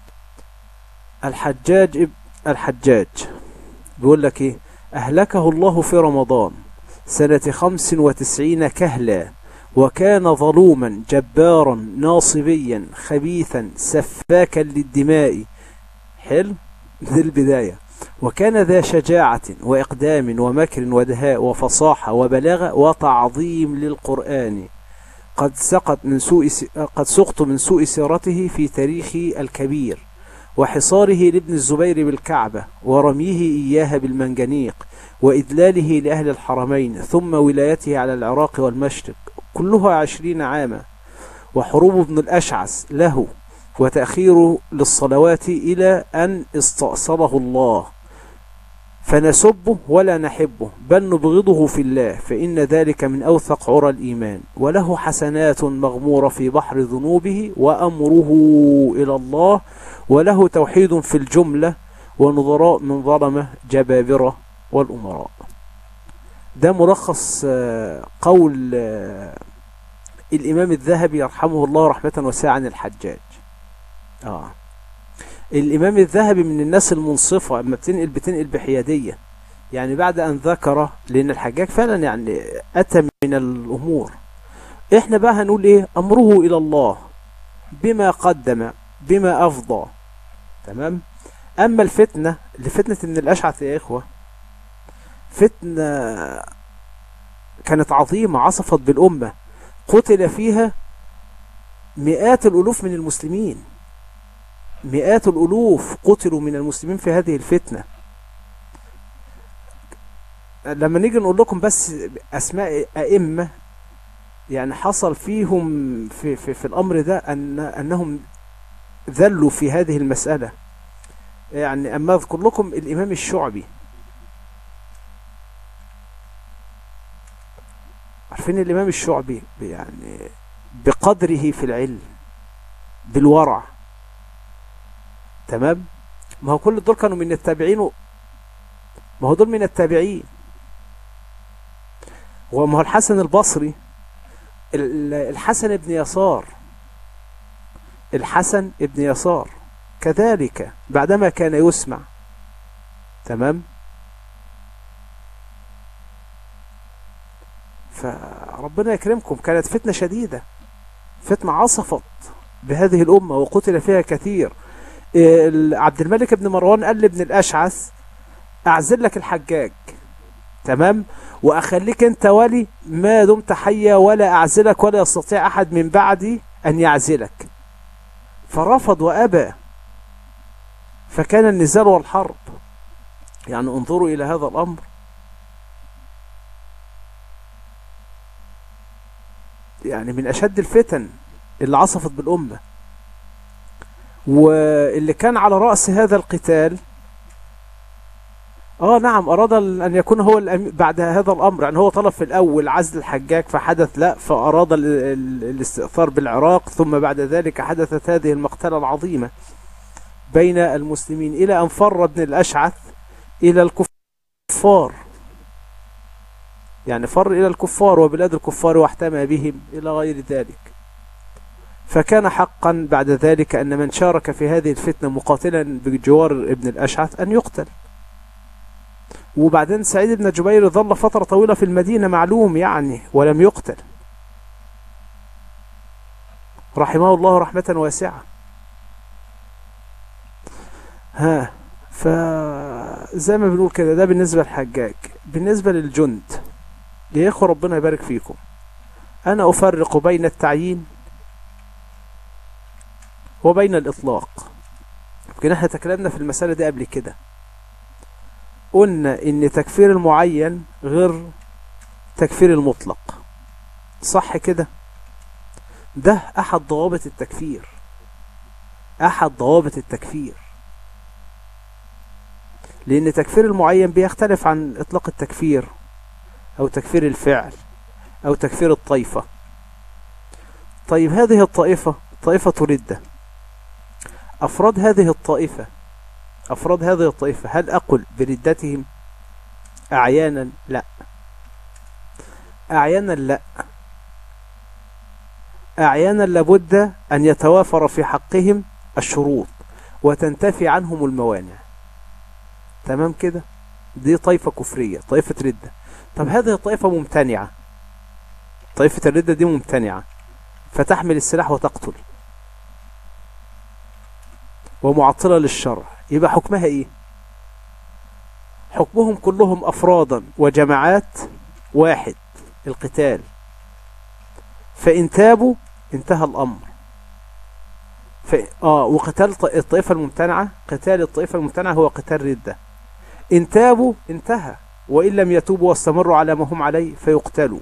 الحجاج اب... الحجاج بيقول لك ايه أهلكه الله في رمضان سنة خمس وتسعين كهلا وكان ظلوما جبارا ناصبيا خبيثا سفاكا للدماء حلو دي البداية وكان ذا شجاعة وإقدام ومكر ودهاء وفصاحة وبلاغة وتعظيم للقرآن قد سقط من سوء س... قد سقط من سوء سيرته في تاريخ الكبير وحصاره لابن الزبير بالكعبة ورميه إياها بالمنجنيق وإذلاله لأهل الحرمين ثم ولايته على العراق والمشرق كلها عشرين عاما وحروب ابن الأشعث له وتأخيره للصلوات إلى أن استأصله الله فنسبه ولا نحبه بل نبغضه في الله فإن ذلك من أوثق عرى الإيمان وله حسنات مغمورة في بحر ذنوبه وأمره إلى الله وله توحيد في الجملة ونظراء من ظلمة جبابرة والأمراء ده ملخص آه، قول آه، الإمام الذهبي يرحمه الله رحمة واسعة عن الحجاج آه. الإمام الذهبي من الناس المنصفة اما بتنقل بتنقل بحيادية يعني بعد أن ذكر لأن الحجاج فعلا يعني أتى من الأمور إحنا بقى هنقول إيه أمره إلى الله بما قدم بما أفضى تمام أما الفتنة لفتنة من الأشعث يا إخوة فتنة كانت عظيمة عصفت بالأمة قتل فيها مئات الألوف من المسلمين مئات الألوف قتلوا من المسلمين في هذه الفتنة لما نيجي نقول لكم بس أسماء أئمة يعني حصل فيهم في, في, في الأمر ده أن أنهم ذلوا في هذه المسألة يعني أما أذكر لكم الإمام الشعبي عارفين الإمام الشعبي يعني بقدره في العلم بالورع تمام ما هو كل دول كانوا من التابعين و... ما هو دول من التابعين وما هو الحسن البصري الحسن ابن يسار الحسن ابن يسار كذلك بعدما كان يسمع تمام فربنا يكرمكم كانت فتنة شديدة فتنة عصفت بهذه الأمة وقتل فيها كثير عبد الملك بن مروان قال لابن الأشعث أعزل لك الحجاج تمام وأخليك أنت ولي ما دمت حيا ولا أعزلك ولا يستطيع أحد من بعدي أن يعزلك فرفض وأبى فكان النزال والحرب يعني انظروا إلى هذا الأمر يعني من أشد الفتن اللي عصفت بالأمة واللي كان على رأس هذا القتال اه نعم اراد ان يكون هو بعد هذا الامر يعني هو طلب في الاول عزل الحجاج فحدث لا فاراد الاستئثار بالعراق ثم بعد ذلك حدثت هذه المقتلة العظيمة بين المسلمين الى ان فر ابن الاشعث الى الكفار يعني فر الى الكفار وبلاد الكفار واحتمى بهم الى غير ذلك فكان حقا بعد ذلك أن من شارك في هذه الفتنة مقاتلا بجوار ابن الأشعث أن يقتل وبعدين سعيد بن جبير ظل فترة طويلة في المدينة معلوم يعني ولم يقتل رحمه الله رحمة واسعة ها فزي ما بنقول كده ده بالنسبة للحجاج بالنسبة للجند يا إخوة ربنا يبارك فيكم أنا أفرق بين التعيين وبين الإطلاق يمكن احنا تكلمنا في المسألة دي قبل كده قلنا ان تكفير المعين غير تكفير المطلق صح كده ده احد ضوابط التكفير احد ضوابط التكفير لان تكفير المعين بيختلف عن اطلاق التكفير او تكفير الفعل او تكفير الطائفة طيب هذه الطائفة طائفة ردة أفراد هذه الطائفة أفراد هذه الطائفة هل أقل بردتهم أعيانا لا أعيانا لا أعيانا لابد أن يتوافر في حقهم الشروط وتنتفي عنهم الموانع تمام كده دي طائفة كفرية طائفة ردة طب هذه الطائفة ممتنعة طائفة الردة دي ممتنعة فتحمل السلاح وتقتل ومعطلة للشرع يبقى حكمها ايه حكمهم كلهم افرادا وجماعات واحد القتال فإن تابوا انتهى الأمر ف... آه وقتال الطائفة الممتنعة قتال الطائفة الممتنعة هو قتال ردة إن تابوا انتهى وإن لم يتوبوا واستمروا على ما هم عليه فيقتلوا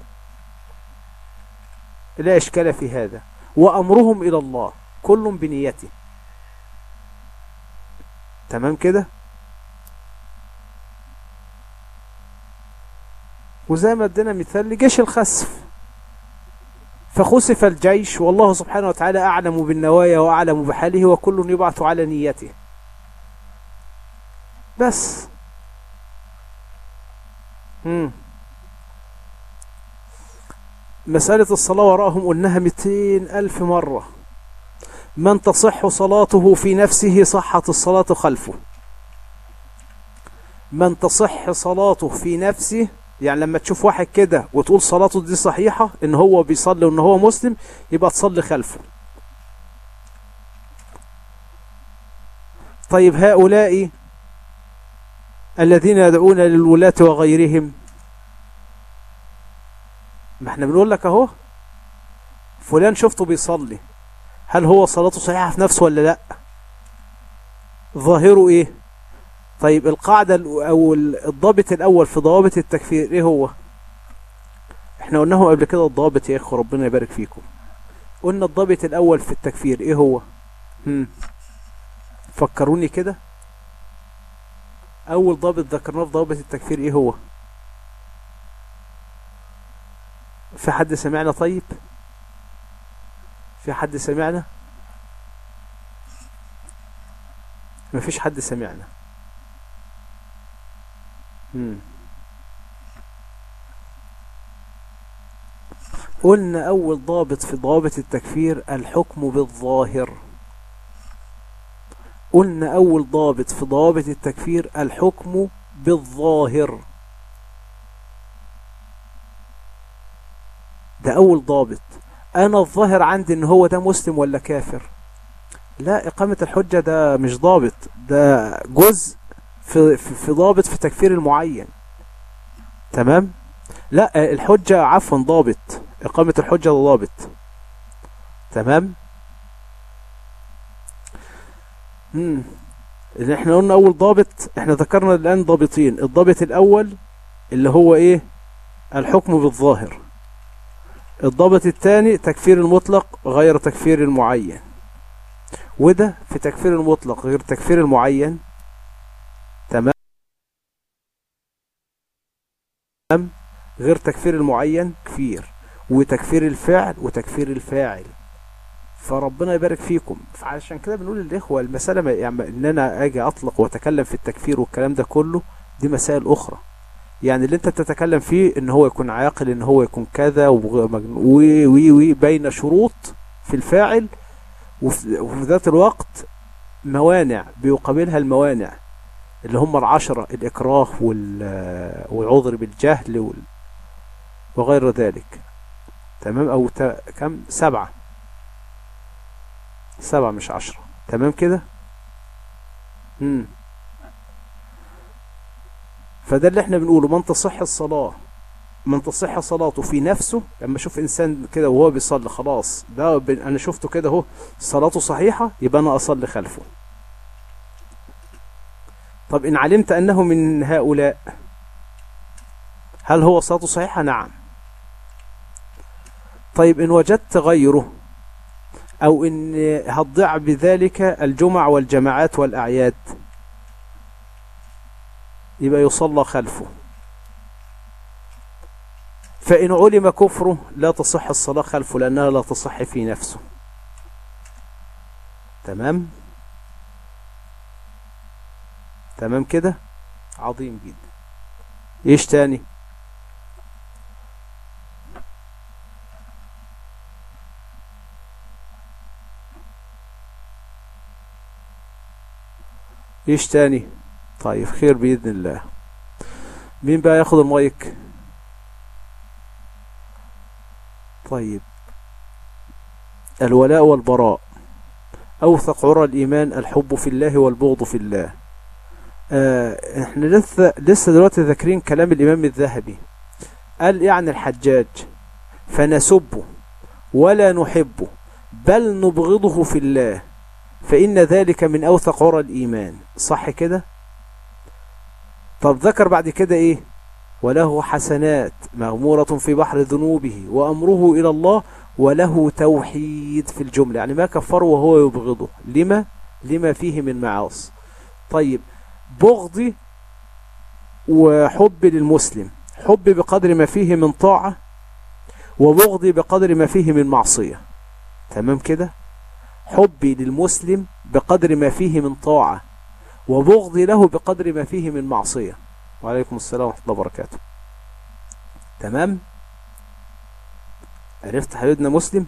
لا إشكال في هذا وأمرهم إلى الله كل بنيته تمام كده وزي ما ادينا مثال لجيش الخسف فخسف الجيش والله سبحانه وتعالى أعلم بالنوايا وأعلم بحاله وكل يبعث على نيته بس مم. مسألة الصلاة وراءهم قلناها 200 ألف مرة من تصح صلاته في نفسه صحت الصلاة خلفه من تصح صلاته في نفسه يعني لما تشوف واحد كده وتقول صلاته دي صحيحة ان هو بيصلي وان هو مسلم يبقى تصلي خلفه طيب هؤلاء الذين يدعون للولاة وغيرهم ما احنا بنقول لك اهو فلان شفته بيصلي هل هو صلاته صحيحة في نفسه ولا لا ظاهره ايه طيب القاعدة او الضابط الاول في ضوابط التكفير ايه هو احنا قلناه قبل كده الضابط يا اخو ربنا يبارك فيكم قلنا الضابط الاول في التكفير ايه هو هم. فكروني كده اول ضابط ذكرناه في ضوابط التكفير ايه هو في حد سمعنا طيب في حد سمعنا مفيش حد سمعنا مم. قلنا أول ضابط في ضوابط التكفير الحكم بالظاهر قلنا أول ضابط في ضوابط التكفير الحكم بالظاهر ده أول ضابط أنا الظاهر عندي إن هو ده مسلم ولا كافر لا إقامة الحجة ده مش ضابط ده جزء في, في, في ضابط في تكفير المعين تمام لا الحجة عفوا ضابط إقامة الحجة ده ضابط تمام امم اللي احنا قلنا أول ضابط احنا ذكرنا الآن ضابطين الضابط الأول اللي هو إيه الحكم بالظاهر الضابط الثاني تكفير المطلق غير تكفير المعين وده في تكفير المطلق غير تكفير المعين تمام غير تكفير المعين كفير وتكفير الفعل وتكفير الفاعل فربنا يبارك فيكم فعشان كده بنقول للاخوه المساله يعني ان انا اجي اطلق واتكلم في التكفير والكلام ده كله دي مسائل اخرى يعني اللي انت بتتكلم فيه ان هو يكون عاقل ان هو يكون كذا وي وي وي بين شروط في الفاعل وفي ذات الوقت موانع بيقابلها الموانع اللي هم العشرة الإكراه والعذر بالجهل وغير ذلك تمام أو ت... كم سبعة سبعة مش عشرة تمام كده مم. فده اللي احنا بنقوله من تصح الصلاة من تصح صلاته في نفسه لما اشوف انسان كده وهو بيصلي خلاص ده ب... انا شفته كده اهو صلاته صحيحة يبقى انا اصلي خلفه طب ان علمت انه من هؤلاء هل هو صلاته صحيحة نعم طيب ان وجدت غيره او ان هتضيع بذلك الجمع والجماعات والاعياد يبقى يصلى خلفه فإن علم كفره لا تصح الصلاة خلفه لأنها لا تصح في نفسه تمام تمام كده عظيم جدا ايش تاني ايش تاني طيب خير بإذن الله مين بقى ياخد المايك طيب الولاء والبراء أوثق عرى الإيمان الحب في الله والبغض في الله آه احنا لسه لسه دلوقتي ذاكرين كلام الإمام الذهبي قال يعني الحجاج فنسبه ولا نحبه بل نبغضه في الله فإن ذلك من أوثق عرى الإيمان صح كده طب ذكر بعد كده إيه وله حسنات مغمورة في بحر ذنوبه وأمره إلى الله وله توحيد في الجملة يعني ما كفره وهو يبغضه لما لما فيه من معاصي طيب بغضي وحب للمسلم حبي بقدر ما فيه من طاعة وبغضي بقدر ما فيه من معصية تمام كده حبي للمسلم بقدر ما فيه من طاعة وبغضي له بقدر ما فيه من معصية وعليكم السلام ورحمة الله وبركاته تمام عرفت حبيبنا مسلم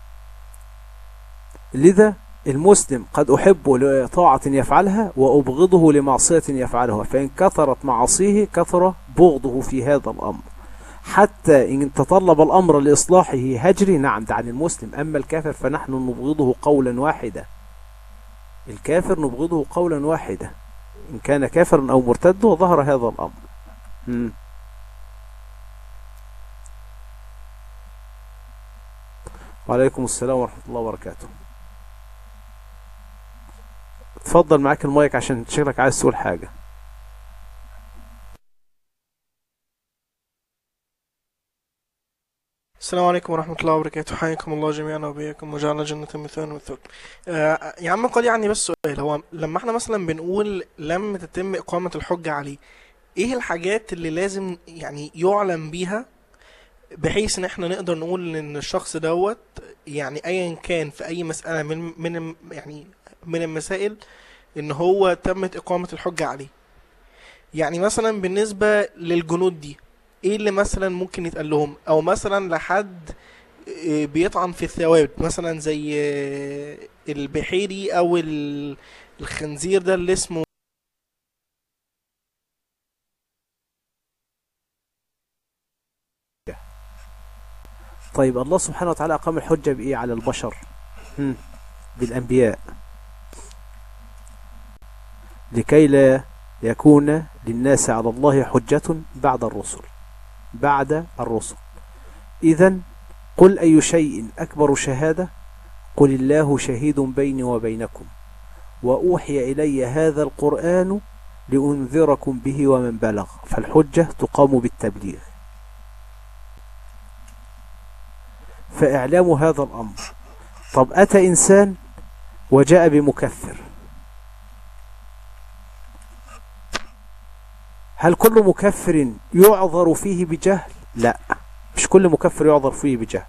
لذا المسلم قد أحبه لطاعة يفعلها وأبغضه لمعصية يفعلها فإن كثرت معاصيه كثر بغضه في هذا الأمر حتى إن تطلب الأمر لإصلاحه هجري نعم ده عن المسلم أما الكافر فنحن نبغضه قولا واحدا الكافر نبغضه قولا واحدا إن كان كافرا أو مرتد وظهر هذا الأمر م. وعليكم السلام ورحمة الله وبركاته اتفضل معاك المايك عشان شكلك عايز تقول حاجة السلام عليكم ورحمة الله وبركاته حياكم الله جميعا وبياكم وجعلنا جنة مثوى والثوب آه يا عم قد يعني بس سؤال هو لما احنا مثلا بنقول لم تتم إقامة الحجة عليه ايه الحاجات اللي لازم يعني يعلم بيها بحيث ان احنا نقدر نقول ان الشخص دوت يعني ايا كان في اي مسألة من من يعني من المسائل ان هو تمت اقامة الحجة عليه يعني مثلا بالنسبة للجنود دي ايه اللي مثلا ممكن يتقال لهم او مثلا لحد آه، بيطعن في الثوابت مثلا زي آه، البحيري او ال- الخنزير ده اللي اسمه طيب الله سبحانه وتعالى أقام الحجة بإيه على البشر هم، بالأنبياء لكي لا يكون للناس على الله حجة بعد الرسل بعد الرسل إذا قل أي شيء أكبر شهادة قل الله شهيد بيني وبينكم وأوحي إلي هذا القرآن لأنذركم به ومن بلغ فالحجة تقام بالتبليغ فإعلام هذا الأمر طب أتى إنسان وجاء بمكفر هل كل مكفر يعذر فيه بجهل لا مش كل مكفر يعذر فيه بجهل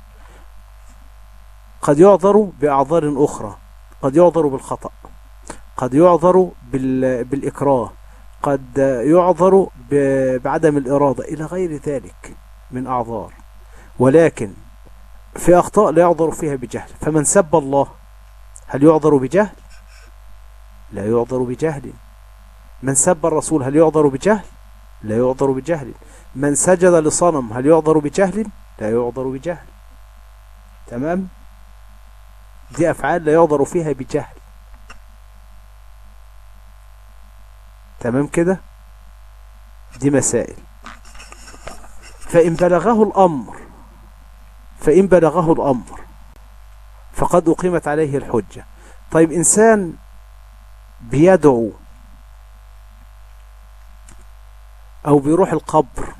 قد يعذر بأعذار أخرى قد يعذر بالخطأ قد يعذر بال... بالإكراه قد يعذر ب... بعدم الإرادة إلى غير ذلك من أعذار ولكن في أخطاء لا يعذر فيها بجهل فمن سب الله هل يعذر بجهل لا يعذر بجهل من سب الرسول هل يعذر بجهل لا يعذر بجهل من سجد لصنم هل يعذر بجهل لا يعذر بجهل تمام دي أفعال لا يعذر فيها بجهل تمام كده دي مسائل فإن بلغه الأمر فإن بلغه الأمر فقد أقيمت عليه الحجة طيب إنسان بيدعو أو بيروح القبر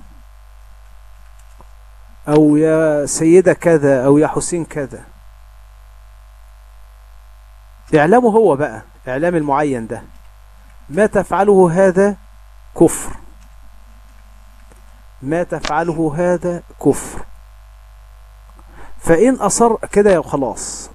أو يا سيدة كذا أو يا حسين كذا إعلامه هو بقى إعلام المعين ده ما تفعله هذا كفر ما تفعله هذا كفر فإن أصر كده يا خلاص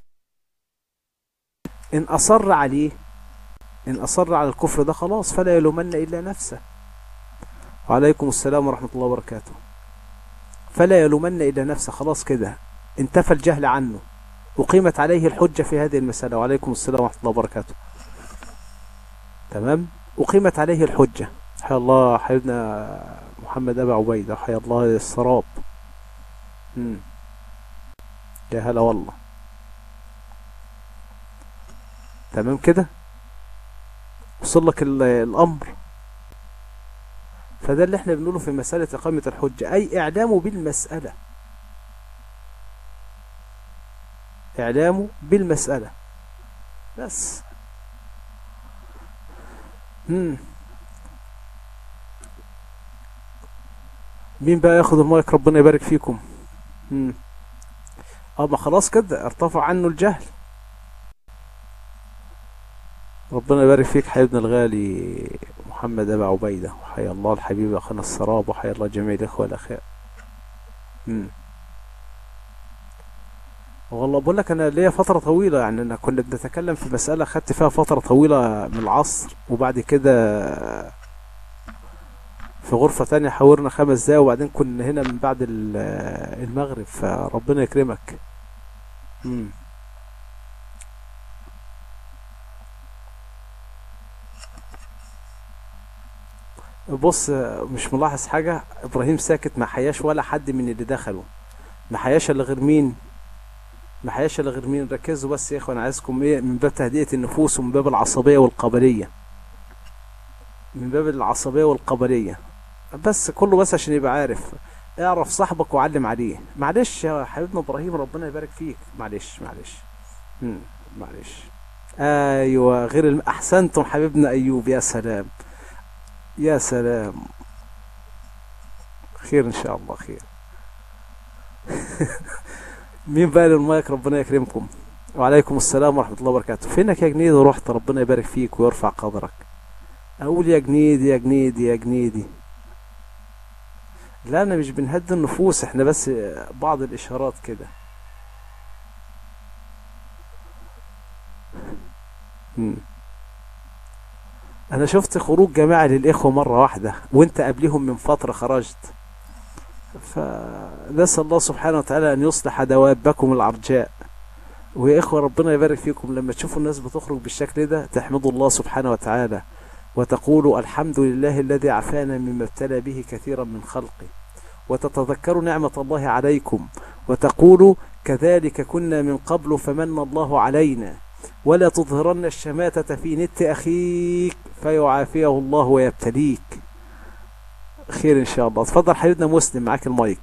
إن أصر عليه إن أصر على الكفر ده خلاص فلا يلومن إلا نفسه وعليكم السلام ورحمة الله وبركاته فلا يلومن إلا نفسه خلاص كده انتفى الجهل عنه أقيمت عليه الحجة في هذه المسألة وعليكم السلام ورحمة الله وبركاته تمام أقيمت عليه الحجة حيا الله حبيبنا محمد أبا عبيدة حيا الله السراب مم. يا هلا والله تمام كده وصل لك ال- الأمر فده اللي احنا بنقوله في مسألة إقامة الحجة أي إعلامه بالمسألة إعلامه بالمسألة بس مم. مين بقى ياخد المايك ربنا يبارك فيكم مم. اه ما خلاص كده ارتفع عنه الجهل ربنا يبارك فيك حبيبنا الغالي محمد أبا عبيدة وحيا الله الحبيب أخانا السراب وحيا الله جميع الإخوة والأخوات مم. والله بقول لك انا ليا فتره طويله يعني انا كنا بنتكلم في مساله خدت فيها فتره طويله من العصر وبعد كده في غرفه تانية حاورنا خمس دقايق وبعدين كنا هنا من بعد ال- المغرب فربنا يكرمك مم. بص مش ملاحظ حاجه ابراهيم ساكت ما حياش ولا حد من اللي دخلوا ما حياش الا غير مين ما حياش الا غير مين ركزوا بس يا اخوان انا عايزكم ايه من باب تهدئه النفوس ومن باب العصبيه والقبليه من باب العصبيه والقبليه بس كله بس عشان يبقى عارف اعرف صاحبك وعلم عليه معلش يا حبيبنا ابراهيم ربنا يبارك فيك معلش معلش مم. معلش ايوه غير الم... احسنتم حبيبنا ايوب يا سلام يا سلام خير ان شاء الله خير مين بقى المايك ربنا يكرمكم وعليكم السلام ورحمة الله وبركاته فينك يا جنيدي رحت ربنا يبارك فيك ويرفع قدرك اقول يا جنيدي يا جنيدي يا جنيدي لا انا مش بنهدي النفوس احنا بس بعض الاشارات كده مم. انا شفت خروج جماعي للاخوة مرة واحدة وانت قبلهم من فترة خرجت فنسأل الله سبحانه وتعالى أن يصلح دوابكم العرجاء ويا إخوة ربنا يبارك فيكم لما تشوفوا الناس بتخرج بالشكل ده تحمدوا الله سبحانه وتعالى وتقولوا الحمد لله الذي عافانا مما ابتلى به كثيرا من خلقه وتتذكروا نعمة الله عليكم وتقولوا كذلك كنا من قبل فمن الله علينا ولا تظهرن الشماتة في نت أخيك فيعافيه الله ويبتليك خير ان شاء الله اتفضل حبيبنا مسلم معاك المايك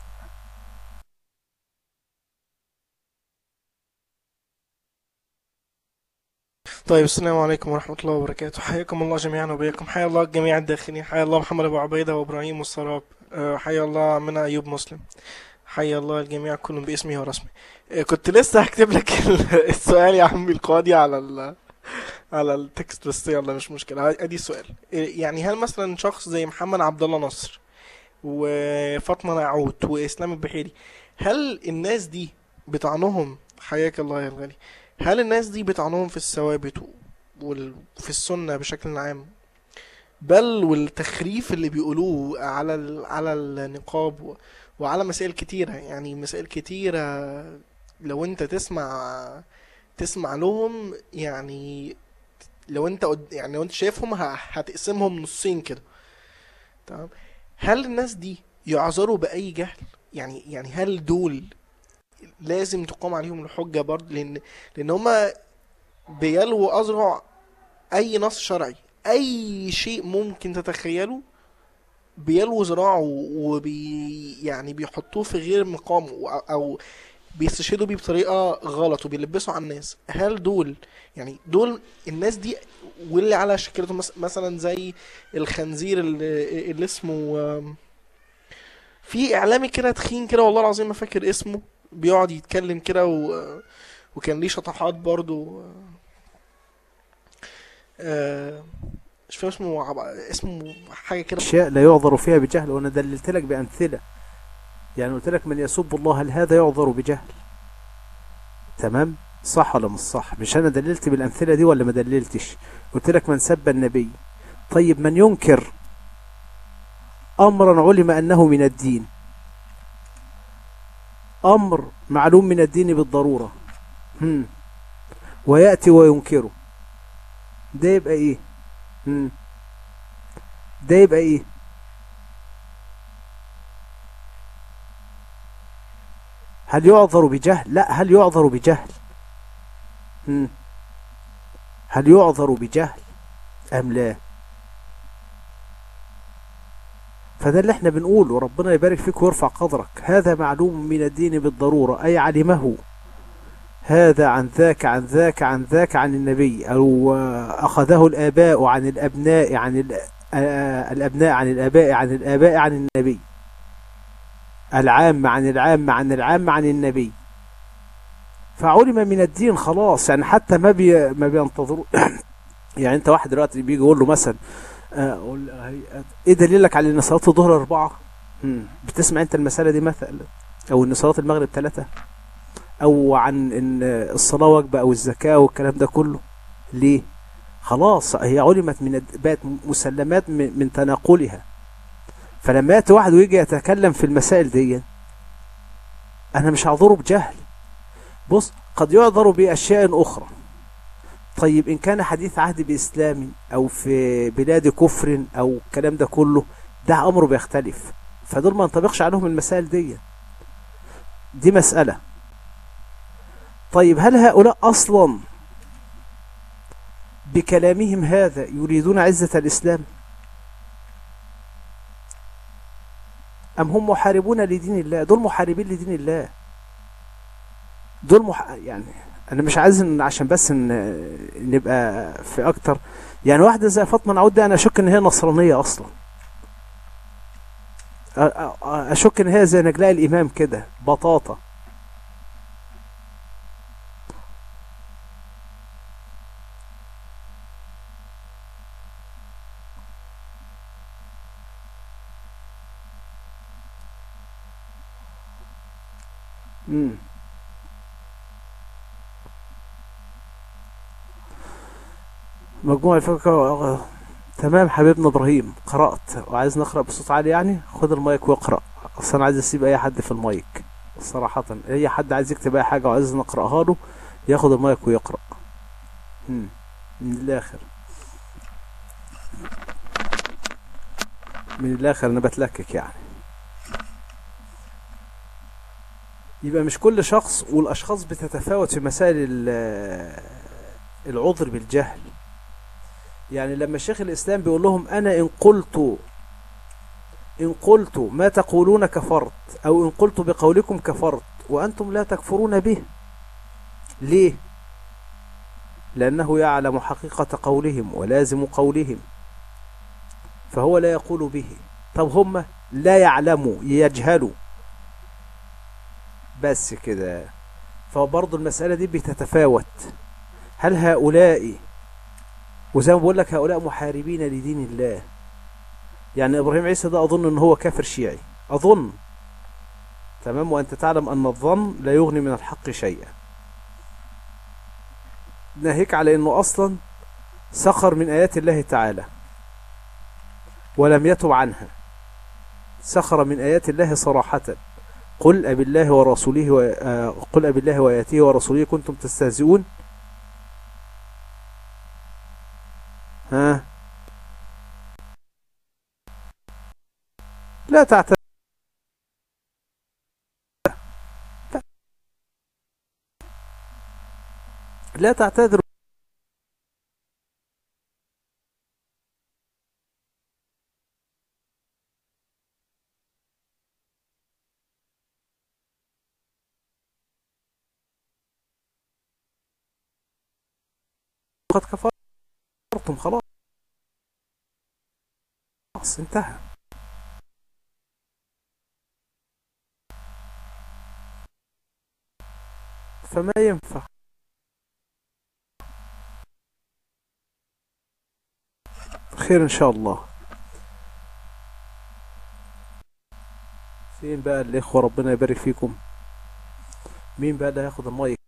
طيب السلام عليكم ورحمة الله وبركاته حياكم الله جميعا وبياكم حيا الله جميع الداخلين حيا الله محمد أبو عبيدة وإبراهيم والسراب آه، حيا الله عمنا أيوب مسلم حيا الله الجميع كلهم باسمه ورسمه آه، كنت لسه هكتب لك ال- السؤال يا عمي القاضي على ال على التكست بس يلا مش مشكلة ادي السؤال آه، يعني هل مثلا شخص زي محمد عبد الله نصر وفاطمة نعوت وإسلام البحيري هل الناس دي بطعنهم حياك الله يا الغالي هل الناس دي بطعنهم في الثوابت وفي السنة بشكل عام بل والتخريف اللي بيقولوه على ال- على النقاب و- وعلى مسائل كتيرة يعني مسائل كتيرة لو انت تسمع تسمع لهم يعني لو انت قد- يعني لو انت شايفهم ه- هتقسمهم نصين كده تمام هل الناس دي يعذروا بأي جهل يعني يعني هل دول لازم تقام عليهم الحجة برضه لأن لأن هما بيلووا أذرع أي نص شرعي أي شيء ممكن تتخيله بيلووا ذراعه وبي يعني بيحطوه في غير مقامه أو- أو بيستشهدوا بيه بطريقة غلط وبيلبسوا على الناس هل دول يعني دول الناس دي واللي على شكلتهم مس- مثلا زي الخنزير اللي, اللي اسمه آم، في اعلامي كده تخين كده والله العظيم ما فاكر اسمه بيقعد يتكلم كده و... وكان ليه شطحات برضو آه، مش فاهم اسمه عب- اسمه حاجه كده اشياء لا يعذر فيها بجهل وانا دللت لك بامثله يعني قلت لك من يسب الله هل هذا يعذر بجهل تمام صح ولا مش صح مش انا دللت بالامثله دي ولا ما دللتش قلت لك من سب النبي طيب من ينكر امرا علم انه من الدين امر معلوم من الدين بالضروره هم. وياتي وينكره ده يبقى ايه هم. ده يبقى ايه هل يعذر بجهل لا هل يعذر بجهل هم. هل يعذر بجهل ام لا فده اللي احنا بنقوله ربنا يبارك فيك ويرفع قدرك هذا معلوم من الدين بالضرورة أي علمه هذا عن ذاك عن ذاك عن ذاك عن النبي أو آه، أخذه الآباء عن الأبناء عن ال- آه، الأبناء عن الآباء عن الآباء عن النبي العام عن العام عن العام عن النبي فعلم من الدين خلاص يعني حتى ما بي ما بينتظروا يعني انت واحد دلوقتي بيجي يقول له مثلا اقول هي- ايه دليلك على ان صلاه الظهر اربعه مم. بتسمع انت المساله دي مثلا او ان صلاه المغرب ثلاثه او عن ان الصلاه واجبه او الزكاه والكلام ده كله ليه خلاص هي علمت من الد- بقت مسلمات من, من تناقلها فلما ياتي واحد ويجي يتكلم في المسائل دي انا مش هعذره بجهل بص قد يعذر باشياء اخرى طيب ان كان حديث عهد باسلام او في بلاد كفر او الكلام ده كله ده امره بيختلف فدول ما ينطبقش عليهم المسائل دي دي مسألة طيب هل هؤلاء اصلا بكلامهم هذا يريدون عزة الاسلام ام هم محاربون لدين الله دول محاربين لدين الله دول مح... يعني انا مش عايز إن عشان بس ان نبقى في اكتر يعني واحده زي فاطمه نعود دي انا اشك ان هي نصرانيه اصلا أ- أ- اشك ان هي زي نجلاء الامام كده بطاطا امم مجموع الفقه تمام حبيبنا ابراهيم قرأت وعايز نقرأ بصوت عالي يعني خد المايك واقرأ اصل انا عايز اسيب اي حد في المايك صراحة اي حد عايز يكتب اي حاجة وعايز نقرأها له ياخد المايك ويقرأ مم. من الاخر من الاخر انا بتلكك يعني يبقى مش كل شخص والاشخاص بتتفاوت في مسائل ال- العذر بالجهل يعني لما شيخ الإسلام بيقول لهم أنا إن قلت إن قلت ما تقولون كفرت أو إن قلت بقولكم كفرت وأنتم لا تكفرون به ليه؟ لأنه يعلم حقيقة قولهم ولازم قولهم فهو لا يقول به طب هم لا يعلموا يجهلوا بس كده فبرضه المسألة دي بتتفاوت هل هؤلاء وزي ما بقول لك هؤلاء محاربين لدين الله يعني ابراهيم عيسى ده اظن ان هو كافر شيعي اظن تمام وانت تعلم ان الظن لا يغني من الحق شيئا ناهيك على انه اصلا سخر من ايات الله تعالى ولم يتب عنها سخر من ايات الله صراحة قل أب الله ورسوله و... آه، قل أب الله وآياته ورسوله كنتم تستهزئون ها لا تعتذر لا تعتذر قد كفرتم خلاص خلاص انتهى فما ينفع خير ان شاء الله فين بقى الاخوة ربنا يبارك فيكم مين بقى اللي هياخد المايك